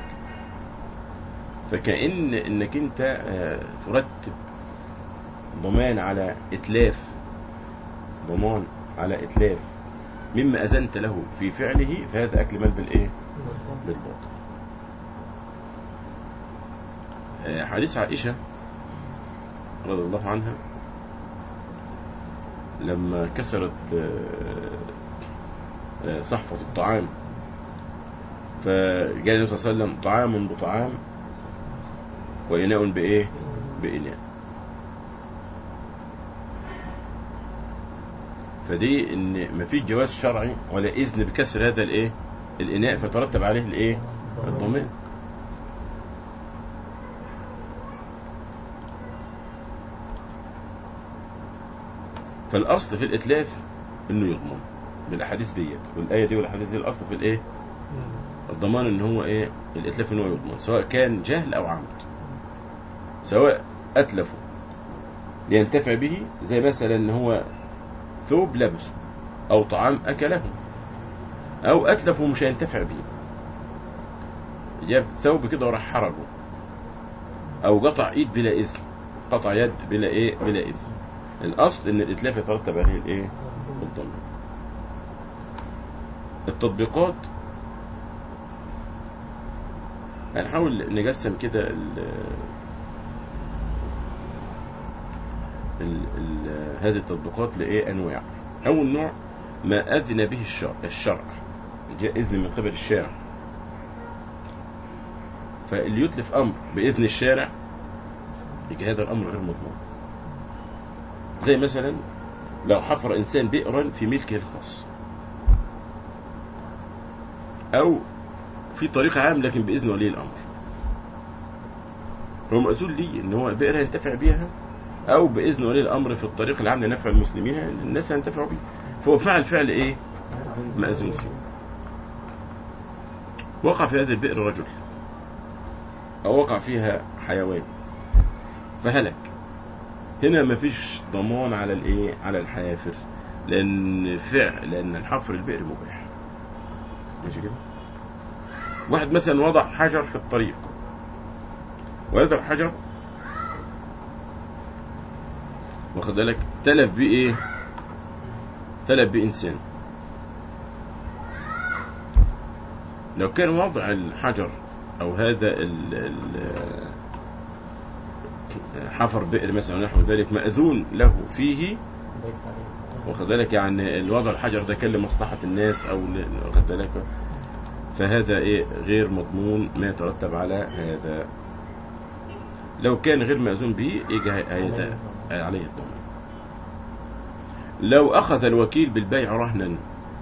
فكأن انك انت آه، ترتب ضمان على اتلاف ضمان على اتلاف مما اذنت له في فعله فهذا اكل مال بالايه بالباطل آه، حديث عائشة رضي الله عنها لما كسرت آه، آه، صحفة الطعام فجاء النبي صلى الله عليه وسلم طعام بطعام وإناء بإيه؟ بإناء فدي إن مفيش جواز شرعي ولا إذن بكسر هذا الإيه؟ الإناء فترتب عليه الإيه؟ الضمان فالأصل في الإتلاف إنه يضمن بالأحاديث ديت والآية دي والأحاديث دي الأصل في الإيه؟ الضمان إن هو إيه؟ الإتلاف إن هو يضمن سواء كان جهل أو عمد سواء أتلفوا لينتفع به زي مثلا إن هو ثوب لبسه أو طعام أكله أو أتلفوا مش هينتفع به جاب ثوب كده وراح حرقه أو قطع إيد بلا إذن قطع يد بلا إيه بلا إذن الأصل إن الإتلاف يترتب عليه الإيه الضمان التطبيقات هنحاول نقسم كده ال ال ال هذه التطبيقات لإيه أنواع أول نوع ما أذن به الشرع الشرع جاء إذن من قبل الشارع فاللي يتلف أمر بإذن الشارع يجي هذا الأمر غير مضمون زي مثلا لو حفر إنسان بئرا في ملكه الخاص أو في طريق عام لكن بإذن ولي الأمر هو مأذون ليه إن هو بئر ينتفع بيها أو بإذن ولي الأمر في الطريق العام لنفع المسلمين الناس ينتفعوا به فهو فعل فعل إيه مأذون فيه وقع في هذه البئر رجل أو وقع فيها حيوان فهلك هنا مفيش ضمان على الايه على الحافر لان فعل لان الحفر البئر مباح ماشي كده واحد مثلا وضع حجر في الطريق وهذا الحجر واخد بالك تلف بيه ايه تلف بيه انسان لو كان وضع الحجر او هذا ال ال حفر بئر مثلا ونحو ذلك مأذون له فيه ليس عليه واخد بالك يعني الوضع الحجر ده كان لمصلحة الناس أو ل- واخد بالك فهذا إيه غير مضمون ما يترتب على هذا لو كان غير مأذون به يجي هي- هيت- عليه الضمان لو أخذ الوكيل بالبيع رهنا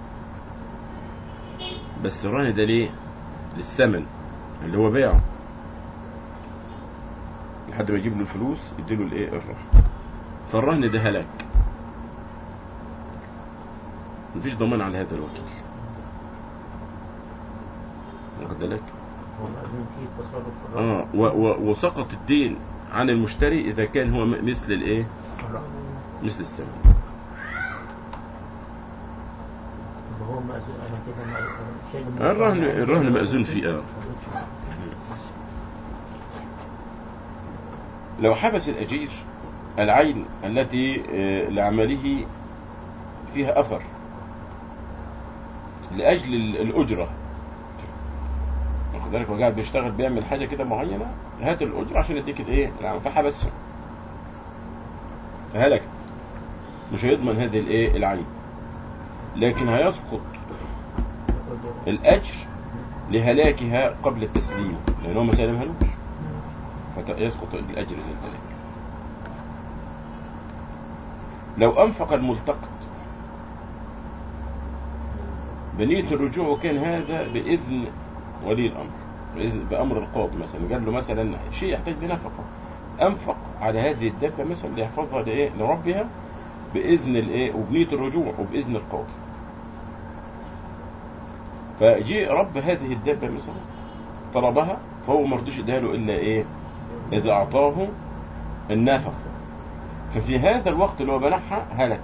بس الرهن ده ليه؟ للثمن اللي هو بيعه لحد ما يجيب له الفلوس يديله الايه الرهن فالرهن ده هلاك مفيش ضمان على هذا الوكيل واخد بالك هو مأذون فيه التصرف في الرهن اه و و وسقط الدين عن المشتري اذا كان هو م- مثل الايه مثل الثمن يبقى هو مأذون أنا كده مأ- شايل الرهن الرهن مأذون فيه اه لو حبس الأجير العين التي آه، لعمله فيها أثر لأجل ال- الأجرة واخد بالك هو قاعد بيشتغل بيعمل حاجة كده معينة هات الأجرة عشان يديك الإيه العمل فحبسها فهلكت مش هيضمن هذه الإيه العين لكن هيسقط الأجر لهلاكها قبل التسليم لأنه ما سلمهالوش فيسقط الأجر للهلاك لو أنفق الملتقط بنية الرجوع وكان هذا بإذن ولي الأمر بإذن بأمر القاضي مثلا قال له مثلا شيء يحتاج بنفقة أنفق على هذه الدابة مثلا ليحفظها لإيه لربها بإذن الإيه وبنية الرجوع وبإذن القاضي فجي رب هذه الدابة مثلا طلبها فهو ما رضيش اداها له إلا إيه إذا أعطاه النفقة ففي هذا الوقت اللي هو منحها هلكت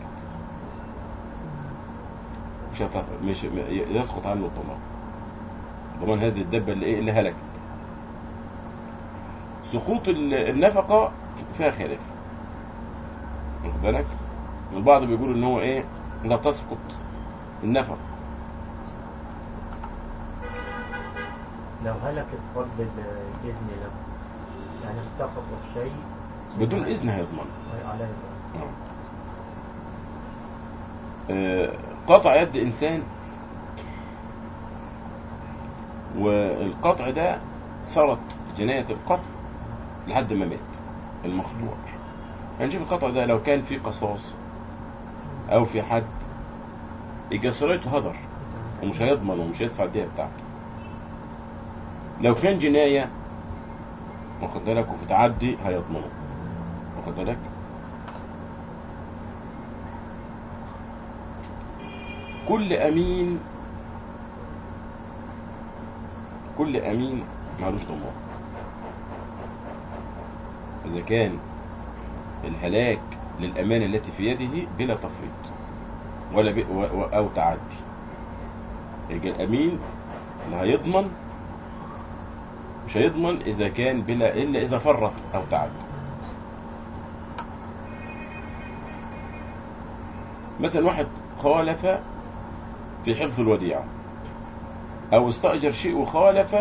مش هت... مش يسقط عنه الضمان ضمان هذه الدبة اللي ايه اللي هلكت سقوط ال- النفقة فيها خلاف واخد بالك البعض بيقول ان هو ايه لا تسقط النفقة لو هلكت قبل الإذن له يعني التقط الشيء بدون اذن هيضمن عليه آه، قطع يد انسان والقطع ده صارت جناية القطع لحد ما مات المقطوع هنشوف القطع ده لو كان في قصاص او في حد يبقى سرقته هدر ومش هيضمن ومش هيدفع الدية بتاعته لو كان جناية واخد بالك وفي تعدي هيضمنه واخد بالك كل امين كل امين معلوش ضمان اذا كان الهلاك للامانه التي في يده بلا تفريط ولا ب... و... و... او تعدي يبقى الامين اللي هيضمن مش هيضمن اذا كان بلا الا اذا فرط او تعدى مثلا واحد خالف في حفظ الوديعة أو استأجر شيء وخالف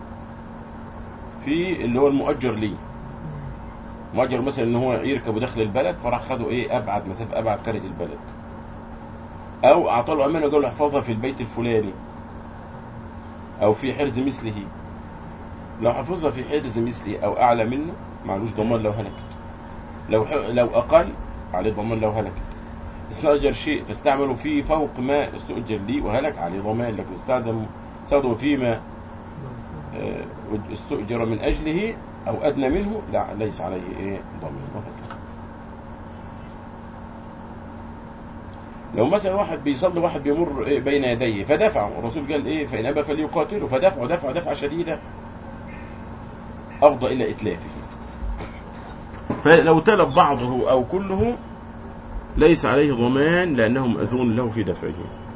في اللي هو المؤجر ليه مؤجر مثلا إن هو يركب داخل البلد فراح خده إيه أبعد مسافة أبعد خارج البلد أو أعطى له أمانة وقال له احفظها في البيت الفلاني أو في حرز مثله لو حفظها في حرز مثله أو أعلى منه معلوش ضمان لو هلكت لو ح... لو أقل عليه ضمان لو هلكت استأجر شيء فاستعملوا فيه فوق ما استؤجر لي وهلك عليه ضمان لكن استخدم استخدموا فيما آه، استؤجر من أجله أو أدنى منه لا ليس عليه إيه ضمان وهكذا. لو مثلا واحد بيصلي واحد بيمر إيه بين يديه فدفعه الرسول قال إيه فإن أبى فليقاتله فدفعه دفعه دفعة شديدة أفضى إلى إتلافه فلو تلف بعضه أو كله ليس عليه ضمان لأنه مأذون له في دفعه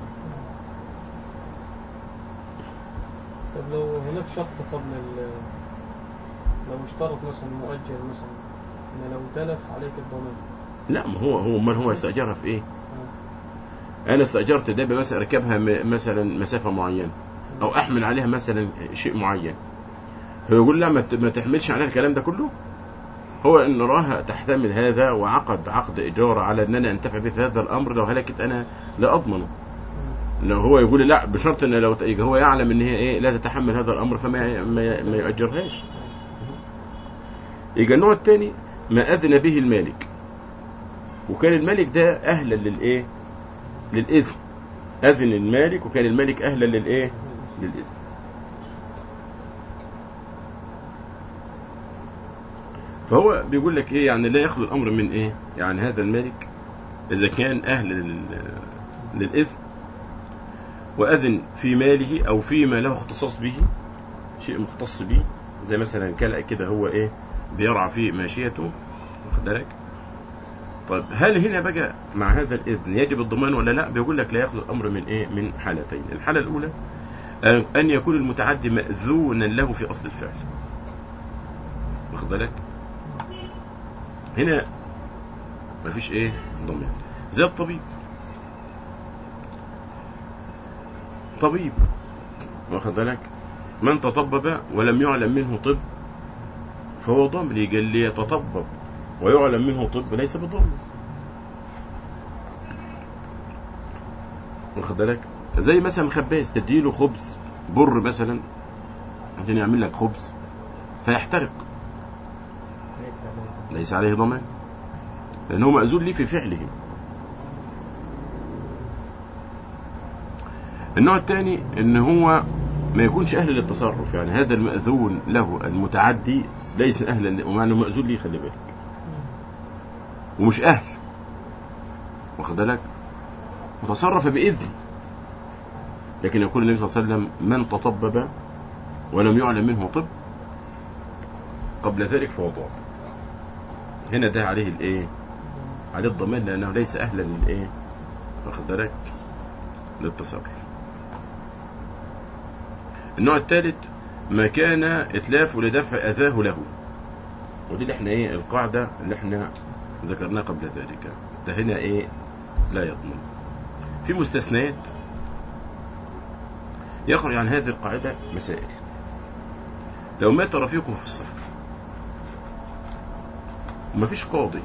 طب لو هناك شرط قبل ال لو اشترط مثلا مؤجر مثلا ان لو تلف عليك الضمان لا ما هو هو من هو يستأجرها في إيه آه. أنا استأجرت دابة مثلا أركبها م- مثلا مسافة معينة أو أحمل عليها مثلا شيء معين هو يقول لا ما ت- ما تحملش عليها الكلام ده كله هو إن راها تحتمل هذا وعقد عقد إيجار على إن أنا أنتفع به في هذا الأمر لو هلكت أنا لا أضمنه لو هو يقول لي لا بشرط ان لو ت- يبقى هو يعلم ان هي ايه لا تتحمل هذا الامر فما ما, ما يؤجرهاش يبقى النوع الثاني ما اذن به المالك وكان المالك ده اهلا للايه للاذن اذن المالك وكان المالك اهلا للايه للاذن فهو بيقول لك ايه يعني لا يخلو الامر من ايه يعني هذا الملك اذا كان اهل لل- للاذن واذن في ماله او فيما له اختصاص به شيء مختص به زي مثلا كلأ كده هو ايه بيرعى في ماشيته واخد بالك طيب هل هنا بقى مع هذا الاذن يجب الضمان ولا لا بيقول لك لا يخلو الامر من ايه من حالتين الحاله الاولى آه، ان يكون المتعدي ماذونا له في اصل الفعل واخد بالك هنا مفيش ايه ضمان زي الطبيب طبيب واخد بالك من تطبب ولم يعلم منه طب فهو ضامن يجي اللي يتطبب ويعلم منه طب ليس بضامن واخد بالك زي مثلا خباز تديله خبز بر مثلا عشان يعمل لك خبز فيحترق ليس عليه ليس عليه ضمان لأنه مأذون ليه في فعله النوع الثاني ان هو ما يكونش اهل للتصرف يعني هذا المأذون له المتعدي ليس اهلا ومع انه مأذون ليه خلي بالك ومش اهل واخد بالك وتصرف بإذن لكن يقول النبي صلى الله عليه وسلم من تطبب ولم يعلم منه طب قبل ذلك فهو ضار هنا ده عليه الايه عليه الضمان لانه ليس اهلا للايه واخد بالك للتصرف النوع الثالث ما كان اتلاف لدفع اذاه له ودي اللي احنا ايه القاعده اللي احنا ذكرناها قبل ذلك ده هنا ايه لا يضمن في مستثنيات يخرج عن هذه القاعده مسائل لو مات رفيقه في السفر ومفيش قاضي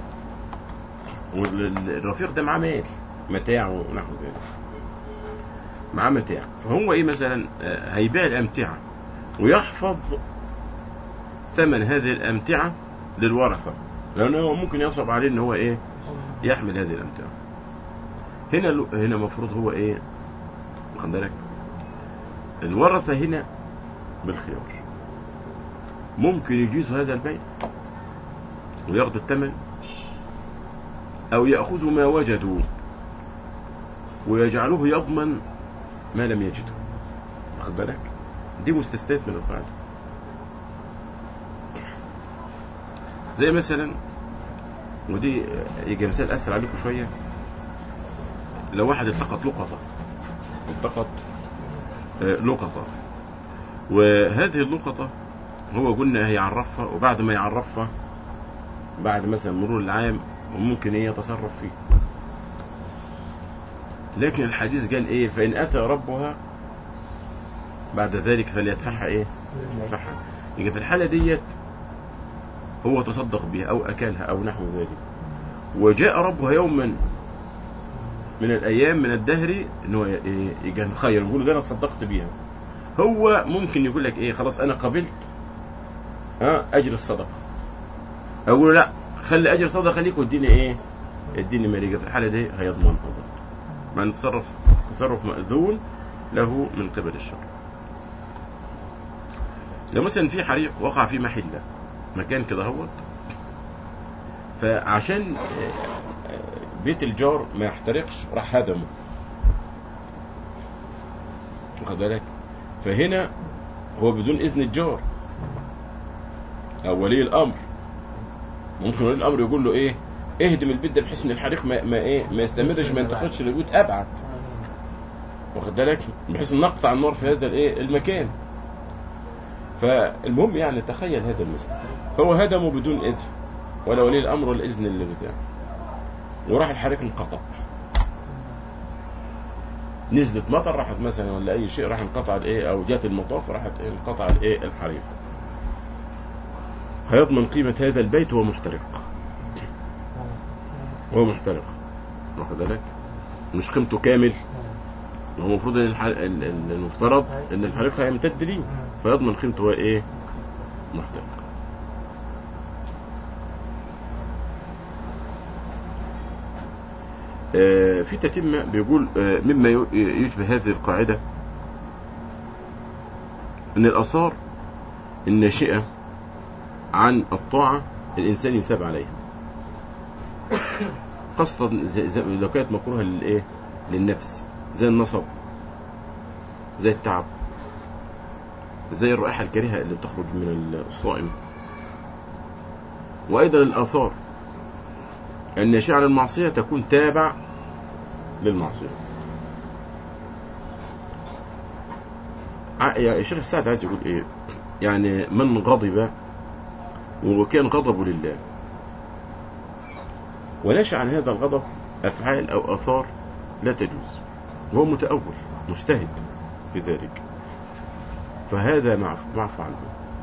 والرفيق ده معاه مال متاع ونحو ذلك معاه متاع فهو ايه مثلا آه، هيبيع الامتعه ويحفظ ثمن هذه الامتعه للورثه لانه هو ممكن يصعب عليه ان هو ايه يحمل هذه الامتعه هنا له- هنا المفروض هو ايه واخد بالك الورثه هنا بالخيار ممكن يجيزوا هذا البيع وياخذوا الثمن او ياخذوا ما وجدوا ويجعلوه يضمن ما لم يجده واخد بالك دي مستثنات من القاعده زي مثلا ودي يجي مثال اسهل عليكم شويه لو واحد التقط لقطه التقط آه، لقطه وهذه اللقطه هو قلنا هيعرفها وبعد ما يعرفها بعد مثلا مرور العام وممكن ايه يتصرف فيه لكن الحديث قال ايه فان اتى ربها بعد ذلك فليدفعها ايه يدفعها يبقى في الحاله ديت هو تصدق بها او اكلها او نحو ذلك وجاء ربها يوما من الايام من الدهر ان هو إيه يجي خير يقول ده انا تصدقت بيها هو ممكن يقول لك ايه خلاص انا قبلت ها اجر الصدقه اقول له لا خلي اجر صدقه ليك واديني ايه اديني مالك في الحاله دي هيضمن مع ان تصرف تصرف ماذون له من قبل الشرع لو مثلا في حريق وقع في محله مكان كده هوت فعشان آه، آه، بيت الجار ما يحترقش راح هدمه واخد بالك فهنا هو بدون اذن الجار او ولي الامر ممكن ولي الامر يقول له ايه اهدم البيت ده بحيث ان الحريق ما, ما ايه ما يستمرش ما ينتقلش لبيوت ابعد واخد بالك بحيث ان نقطع النار في هذا الايه المكان فالمهم يعني تخيل هذا المثل فهو هدمه بدون اذن ولا ولي الامر ولا اذن اللي بتاعه وراح الحريق انقطع نزلت مطر راحت مثلا ولا اي شيء راح انقطع الايه او جات المطاف راحت إيه؟ انقطع الايه الحريق هيضمن قيمة هذا البيت وهو محترق وهو محترق واخد بالك مش قيمته كامل هو المفروض ان الح... ال- ال- المفترض ان الحريق هيمتد ليه فيضمن قيمته هو ايه محترق آه، في تتمة بيقول آه، مما ي- يشبه هذه القاعدة أن الآثار الناشئة عن الطاعة الإنسان يثاب عليها خاصة زي زي لو كانت مكروهة للإيه للنفس زي النصب زي التعب زي الرائحة الكريهة اللي بتخرج من الصائم وأيضا الآثار الناشئة عن المعصية تكون تابع للمعصية ع- يا شيخ السعد عايز يقول ايه يعني من غضب وكان غضبه لله ونشأ عن هذا الغضب أفعال أو آثار لا تجوز وهو متأول مجتهد في ذلك فهذا معفو, معفو عنه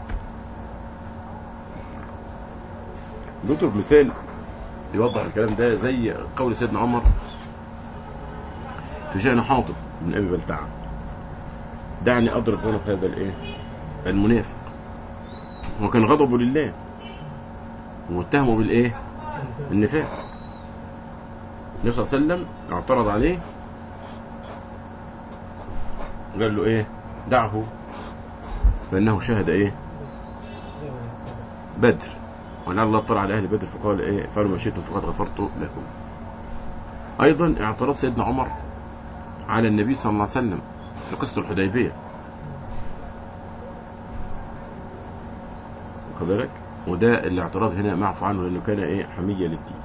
نضرب مثال يوضح الكلام ده زي قول سيدنا عمر في شأن حاطب بن أبي بلتعة دعني أضرب عنق هذا الإيه المنافق وكان غضبه لله واتهمه بالإيه بالنفاق النبي صلى الله عليه وسلم اعترض عليه قال له ايه دعه فانه شهد ايه بدر ولعل الله اطلع على اهل بدر فقال ايه فعلوا ما شئتم فقد غفرت لكم ايضا اعتراض سيدنا عمر على النبي صلى الله عليه وسلم في قصه الحديبيه واخد بالك وده الاعتراض هنا معفو عنه لانه كان ايه حميه للدين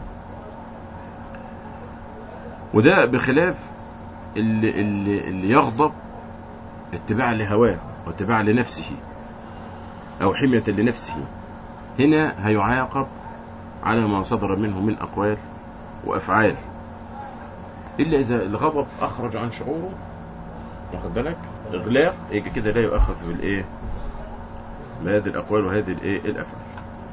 وده بخلاف اللي, اللي, اللي يغضب اتباعا لهواه واتباعا لنفسه او حمية لنفسه هنا هيعاقب على ما صدر منه من اقوال وافعال الا اذا الغضب اخرج عن شعوره واخد بالك اغلاق يجي كده لا يؤخذ بالايه بهذه الاقوال وهذه الايه الافعال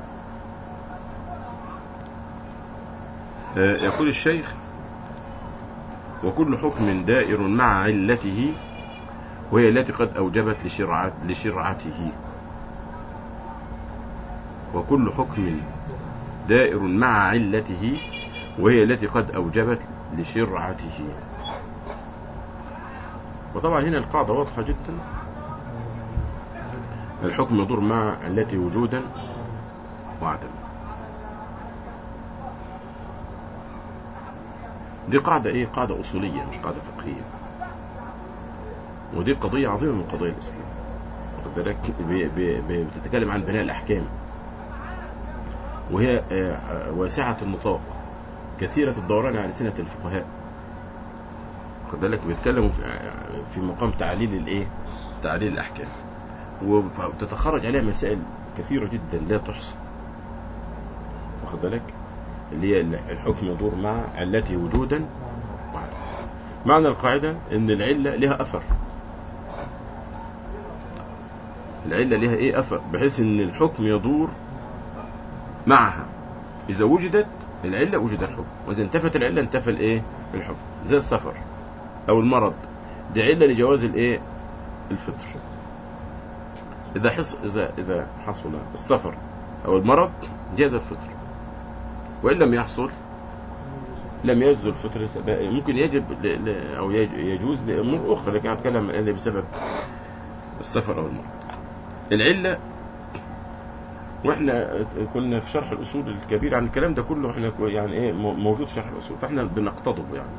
آه، يقول الشيخ وكل حكم دائر مع علته وهي التي قد أوجبت لشرعت لشرعته وكل حكم دائر مع علته وهي التي قد أوجبت لشرعته وطبعا هنا القاعدة واضحة جدا الحكم يدور مع علته وجودا وعدما دي قاعدة ايه قاعدة اصولية مش قاعدة فقهية ودي قضية عظيمة من قضايا الاسلام واخد بالك ب- ب- ب- بتتكلم عن بناء الاحكام وهي آه، آه، واسعة النطاق كثيرة الدوران على سنة الفقهاء واخد بالك بيتكلموا في آه، في مقام تعليل الايه تعليل الاحكام وف- وتتخرج عليها مسائل كثيرة جدا لا تحصى واخد بالك اللي هي الحكم يدور مع علته وجودا وعدما معنى القاعدة ان العلة لها اثر العلة لها ايه اثر بحيث ان الحكم يدور معها اذا وجدت العلة وجد الحكم واذا انتفت العلة انتفى الايه الحكم زي السفر او المرض دي علة لجواز الايه الفطر اذا حص اذا اذا حصل السفر او المرض جاز الفطر وان لم يحصل لم يجوز الفطر سبا- ممكن يجب ل... ل... او يج- يجوز لامور اخرى لكن اتكلم الان بسبب السفر او المرض العله واحنا كنا في شرح الاصول الكبير عن الكلام ده كله احنا كو- يعني ايه مو- موجود في شرح الاصول فاحنا بنقتضبه يعني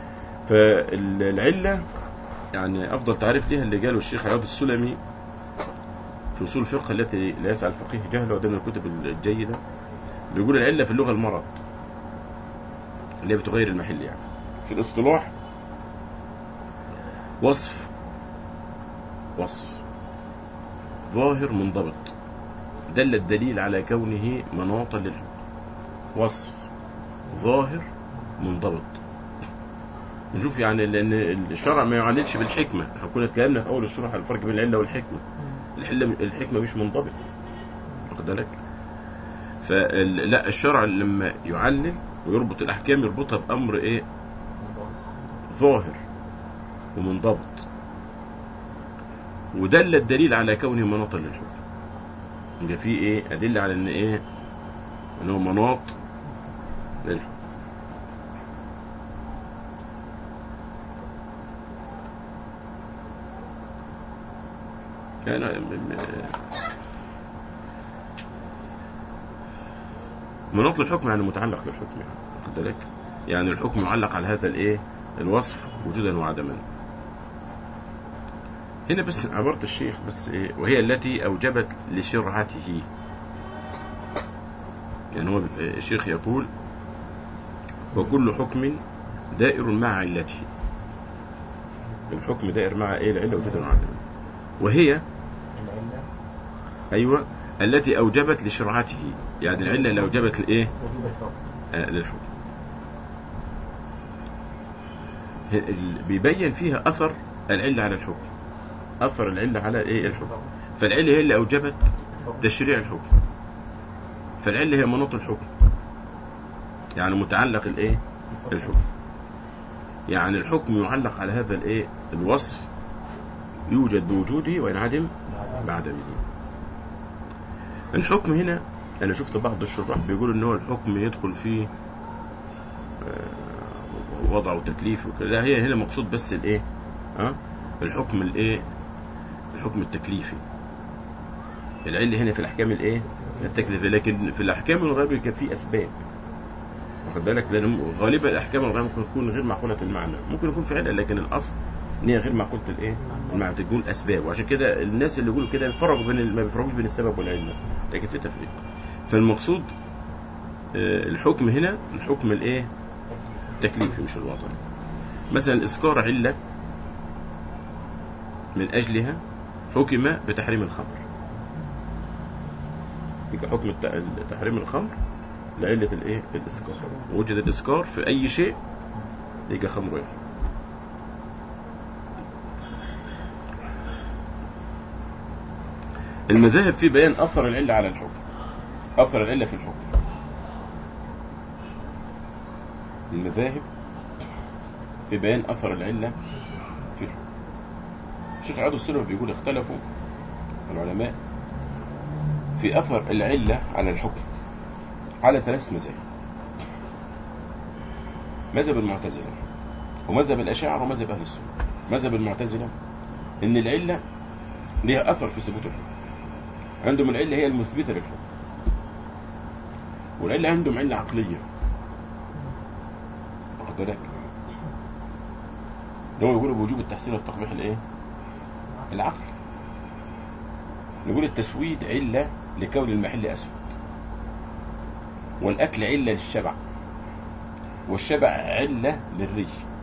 فالعله يعني افضل تعريف ليها اللي قاله الشيخ عياض السلمي في اصول الفقه التي لا يسعى الفقيه جهله وده من الكتب الجيده بيقول العله في اللغه المرض اللي هي بتغير المحل يعني في الاصطلاح وصف وصف ظاهر منضبط دل الدليل على كونه مناطا للحكم وصف ظاهر منضبط نشوف يعني لان الشرع ما يعللش بالحكمه احنا كنا اتكلمنا في اول الشرح على الفرق بين العله والحكمه الحله الحكمه مش منضبط واخد بالك فلا الشرع لما يعلل ويربط الاحكام يربطها بامر ايه ظاهر ومنضبط ودل الدليل على كونه مناطا للحكم يبقى في ايه ادله على ان ايه ان هو مناط للحكم أنا م- م- مناط الحكم يعني متعلق بالحكم يعني واخد بالك يعني الحكم يعلق على هذا الايه الوصف وجودا وعدما هنا بس عبارة الشيخ بس ايه وهي التي اوجبت لشرعته يعني هو الشيخ يقول وكل حكم دائر مع علته الحكم دائر مع ايه العله وجودا وعدما وهي العلة ايوه التي اوجبت لشرعته يعني العله اللي اوجبت لايه وجوب الحكم آه للحكم ه- ال- بيبين فيها اثر العله على الحكم اثر العله على ايه الحكم فالعله هي اللي اوجبت تشريع الحكم فالعله هي مناط الحكم يعني متعلق الايه الحكم يعني الحكم يعلق على هذا الايه الوصف يوجد بوجوده وينعدم بعدمه الحكم هنا انا شفت بعض الشراح بيقولوا ان هو الحكم يدخل فيه آه، وضع وتكليف وكده لا هي هنا مقصود بس الايه ها الحكم الايه الحكم التكليفي العله هنا في الاحكام الايه التكليفيه لكن في الاحكام الغيبيه كان في اسباب واخد بالك لان غالبا الاحكام الغيبيه ممكن تكون غير معقوله المعنى ممكن يكون في عله لكن الاصل ان هي غير معقوله الايه المعنى تكون اسباب وعشان كده الناس اللي يقولوا كده يفرقوا بين ال- ما بيفرقوش بين السبب والعله لكن في تفريق فالمقصود آه، الحكم هنا الحكم الايه التكليفي مش الوضعي مثلا اسكار عله من اجلها حكم بتحريم الخمر يبقى حكم الت- تحريم الخمر لعلة الايه الاسكار وجد الاسكار في اي شيء يبقى خمر يحرم المذاهب في بيان اثر العله على الحكم اثر العله في الحكم المذاهب في بيان اثر العله في الحكم الشيخ عبد السلف بيقول اختلفوا العلماء في اثر العله على الحكم على ثلاث مذاهب مذهب المعتزله ومذهب الاشاعره ومذهب اهل السنه مذهب المعتزله ان العله ليها اثر في ثبوت الحكم عندهم العله هي المثبته للحكم والعله عندهم عله عقليه واخد بالك اللي هو يقولوا بوجوب التحسين والتقبيح الايه العقل نقول التسويد عله لكون المحل اسود والاكل عله للشبع والشبع عله للري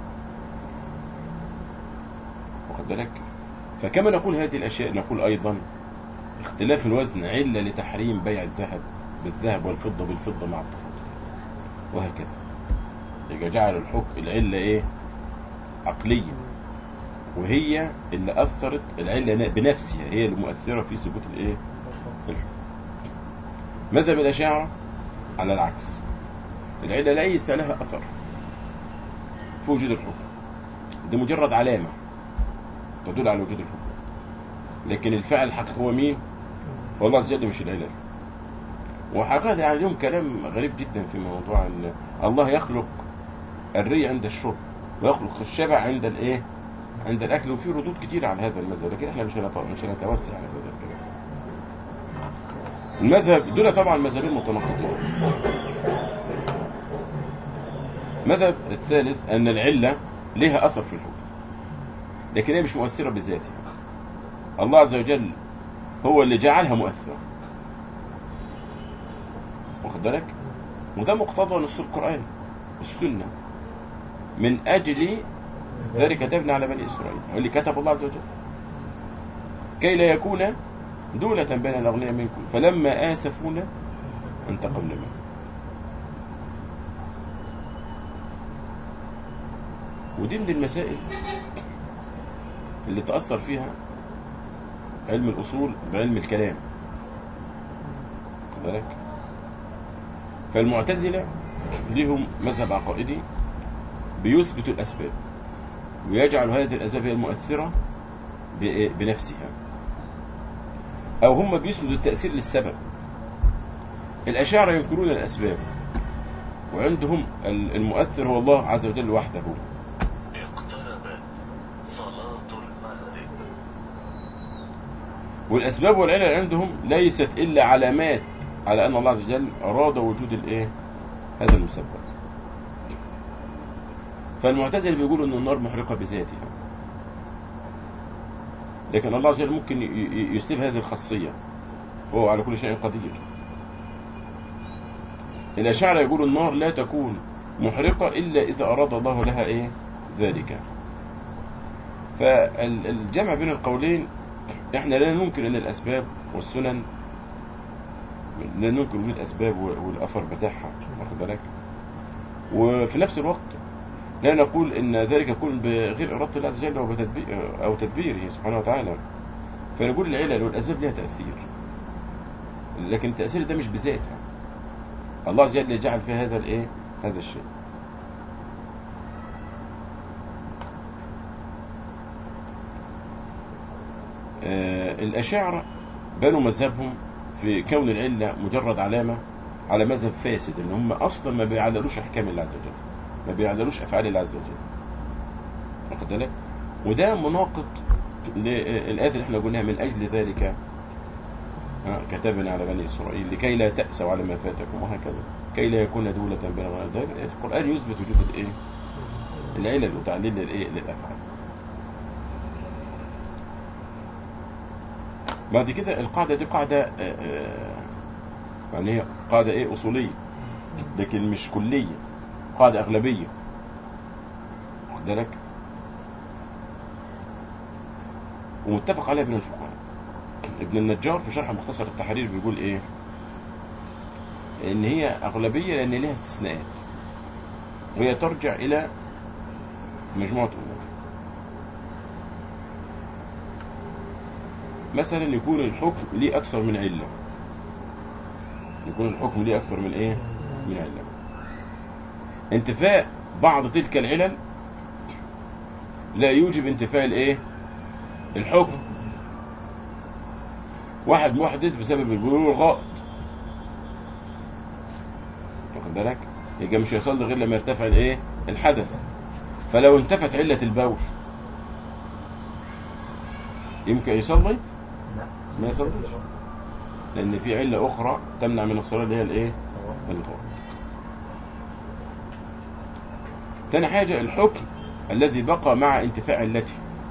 واخد بالك فكما نقول هذه الاشياء نقول ايضا اختلاف الوزن علة لتحريم بيع الذهب بالذهب والفضة بالفضة مع التفاضل وهكذا يبقى جعل الحكم العلة ايه عقلية وهي اللي أثرت العلة بنفسها هي المؤثرة في ثبوت الايه الحكم مذهب الأشاعرة على العكس العلة ليس لها أثر في وجود الحكم دي مجرد علامة تدل على وجود الحكم لكن الفعل الحقيقي هو مين؟ هو الله عز وجل مش العلل وحقيقة يعني لهم كلام غريب جدا في موضوع ان الله يخلق الري عند الشرب ويخلق الشبع عند الايه؟ عند الاكل وفي ردود كتير على هذا المذهب لكن احنا مش هنط- مش هنتوسع على هذا الكلام. المذهب دول طبعا مذهبين متناقضات. المذهب الثالث ان العله لها اثر في الحكم. لكن هي مش مؤثره بذاتها. الله عز وجل هو اللي جعلها مؤثرة واخد بالك وده مقتضى نص القرآن والسنة من أجل ذلك كتبنا على بني إسرائيل واللي كتب الله عز وجل كي لا يكون دولة بين الأغنياء منكم فلما آسفونا انتقمنا منهم ودي من المسائل اللي تأثر فيها علم الأصول بعلم الكلام خد بالك فالمعتزلة ليهم مذهب عقائدي بيثبت الأسباب ويجعل هذه الأسباب هي المؤثرة بإيه؟ بنفسها أو هم بيثبتوا التأثير للسبب الأشاعرة ينكرون الأسباب وعندهم المؤثر هو الله عز وجل وحده اقتربت صلاة المغرب والأسباب والعلل عندهم ليست إلا علامات على أن الله عز وجل أراد وجود الإيه هذا المسبب فالمعتزلة بيقولوا أن النار محرقة بذاتها لكن الله عز وجل ممكن ي- ي- يسلب هذه الخاصية وهو على كل شيء قدير الأشاعرة يقولوا النار لا تكون محرقة إلا إذا أراد الله لها إيه ذلك فالجمع بين القولين احنا لا ننكر ان الاسباب والسنن لا ننكر وجود اسباب والاثر بتاعها واخد بالك وفي نفس الوقت لا نقول ان ذلك يكون بغير اراده الله عز وجل او بتدبير او تدبيره سبحانه وتعالى فنقول العلل والاسباب لها تاثير لكن التاثير ده مش بذاتها الله عز وجل جعل في هذا الايه هذا الشيء آه، الأشاعرة بنوا مذهبهم في كون العلة مجرد علامة على مذهب فاسد ان هم اصلا ما بيعللوش احكام الله عز وجل ما بيعللوش افعال الله عز وجل واخد بالك وده مناقض للآيات اللي احنا قلناها من اجل ذلك آه، كتبنا على بني اسرائيل لكي لا تأسوا على ما فاتكم وهكذا كي لا يكون دولة بين غير ذلك القرآن يثبت وجود الايه العلل وتعليل للايه للافعال بعد كده القاعدة دي قاعدة آه، آه، يعني هي قاعدة ايه أصولية لكن مش كلية قاعدة أغلبية واخد بالك ومتفق عليها بين الفقهاء ابن النجار في شرح مختصر التحرير بيقول ايه ان هي أغلبية لأن لها استثناءات وهي ترجع إلى مجموعة أمور مثلا يكون الحكم ليه أكثر من علة يكون الحكم ليه أكثر من إيه؟ من علة انتفاء بعض تلك العلل لا يوجب انتفاء الإيه؟ الحكم واحد محدث بسبب البلوغ الغائط واخد بالك؟ يبقى مش هيصلي غير لما يرتفع الإيه؟ الحدث فلو انتفت علة البول يمكن يصلي؟ لا ما يصليش لأن في علة أخرى تمنع من الصلاة اللي هي الإيه؟ الغائط. تاني حاجة الحكم الذي بقى مع انتفاء علته.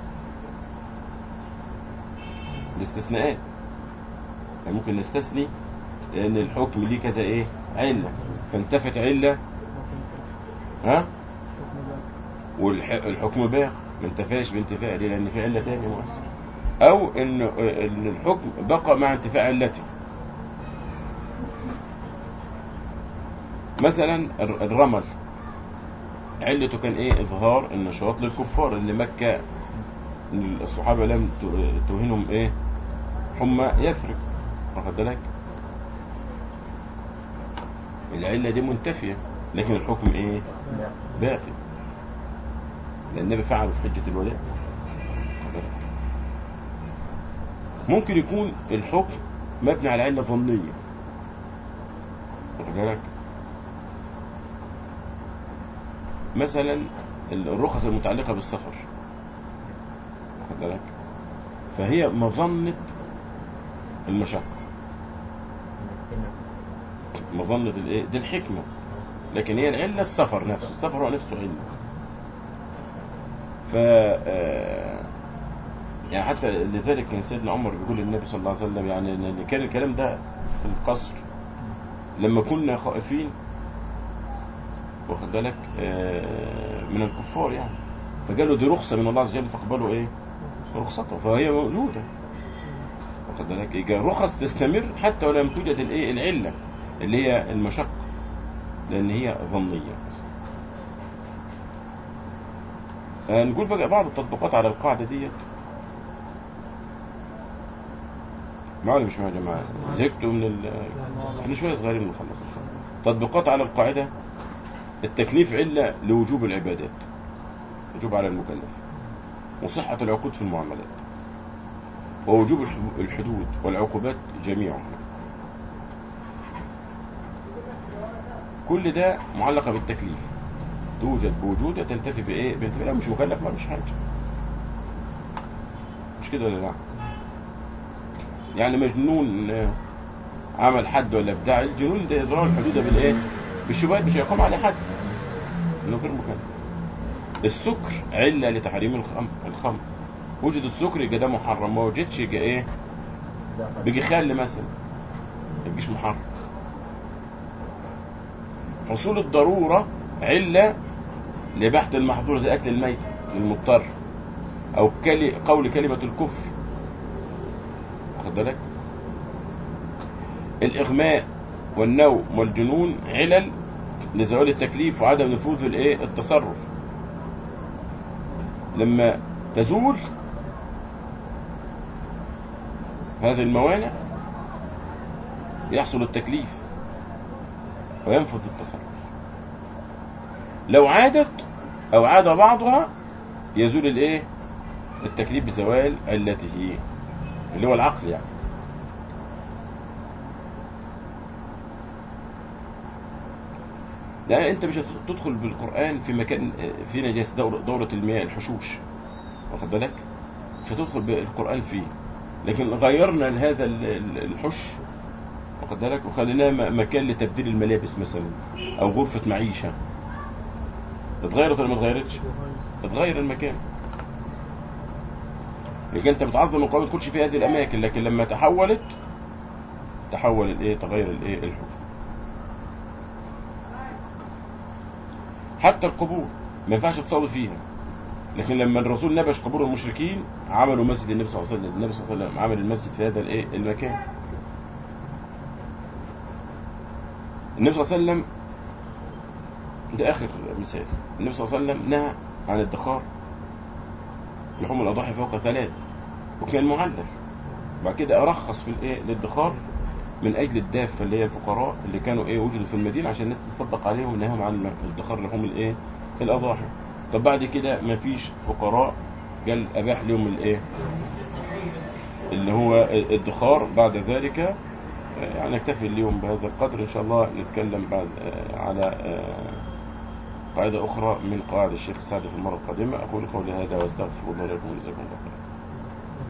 الاستثناءات. يعني ممكن نستثني لأن الحكم ليه كذا إيه؟ علة. فانتفت علة ها؟ والحكم باق ما انتفاش بانتفاء ليه؟ لأن في علة تانية مؤثرة. أو إن إن الحكم بقى مع انتفاء علته. مثلا الر- الرمل علته كان ايه اظهار النشاط للكفار اللي مكة الصحابة لم ت- تهنهم ايه حمى يثرب واخد بالك العلة دي منتفية لكن الحكم ايه لا باقي لأن النبي فعله في حجة الوداع واخد بالك؟ ممكن يكون الحكم مبني على علة ظنية واخد بالك مثلا الرخص المتعلقة بالسفر واخد بالك فهي مظنة المشقة مظنة الايه دي الحكمة لكن هي العلة السفر نفسه السفر هو نفسه علة ف آه، يعني حتى لذلك كان سيدنا عمر بيقول للنبي صلى الله عليه وسلم يعني ان كان الكلام ده في القصر لما كنا خائفين واخد بالك آه، من الكفار يعني فقالوا دي رخصة من الله عز وجل فاقبلوا ايه رخصته فهي موجودة واخد بالك يبقى رخص تستمر حتى ولم توجد الايه العلة اللي هي المشقة لان هي ظنية آه، نقول بقى بعض التطبيقات على القاعدة ديت معايا ولا مش معايا يا جماعة زهقتوا من ال احنا شوية صغيرين نخلص إن شاء الله. تطبيقات على القاعدة التكليف علة لوجوب العبادات وجوب على المكلف وصحة العقود في المعاملات ووجوب الح- الحدود والعقوبات جميعها كل ده معلقة بالتكليف توجد بوجودها تنتفي بإيه؟ بانتفاء لا مش مكلف ما مش حاجة مش كده ولا لا؟ يعني مجنون آه، عمل حد ولا بتاع الجنون ده يزرعوا الحدود بالايه بالشبهات مش هيقام عليه حد انه غير مكلف السكر علة لتحريم الخمر الخمر وجد السكر يبقى ده محرم ما وجدش يبقى ايه بيجي خل مثلا ما يبقيش محرم حصول الضرورة علة لبحث المحظور زي أكل الميت للمضطر أو كلي قول كلمة الكفر واخد بالك الإغماء والنوم والجنون علل لزوال التكليف وعدم نفوذ الايه التصرف لما تزول هذه الموانع يحصل التكليف وينفذ التصرف لو عادت او عاد بعضها يزول الايه التكليف بزوال علته اللي هو العقل يعني لا انت مش هتدخل بالقران في مكان في نجاسه دوره, دورة المياه الحشوش واخد بالك مش هتدخل بالقران فيه لكن غيرنا هذا ال- ال- الحش واخد بالك وخليناه م- مكان لتبديل الملابس مثلا او غرفه معيشه اتغيرت ولا ما اتغيرتش اتغير المكان لكن انت بتعظم القوم ما تدخلش في هذه الاماكن لكن لما تحولت تحول الايه تغير الايه الحكم حتى القبور ما ينفعش تصلي فيها لكن لما الرسول نبش قبور المشركين عملوا مسجد النبي صلى الله عليه وسلم النبي صلى الله عليه وسلم عمل المسجد في هذا الايه المكان النبي صلى الله عليه وسلم ده اخر مثال النبي صلى الله عليه وسلم نهى عن الادخار لحوم الاضاحي فوق ثلاث وكان معلل بعد كده ارخص في الايه الادخار من اجل الدافه اللي هي الفقراء اللي كانوا ايه وجدوا في المدينه عشان الناس تتصدق عليهم نهاهم عن ادخار لحوم الايه الاضاحي طب بعد كده مفيش فقراء قال اباح لهم الايه اللي هو الادخار بعد ذلك آه، يعني نكتفي اليوم بهذا القدر ان شاء الله نتكلم بعد آه، على آه، قاعده اخرى من قواعد الشيخ سعد في المره القادمه اقول قولي هذا واستغفر الله لكم وجزاكم الله خيرا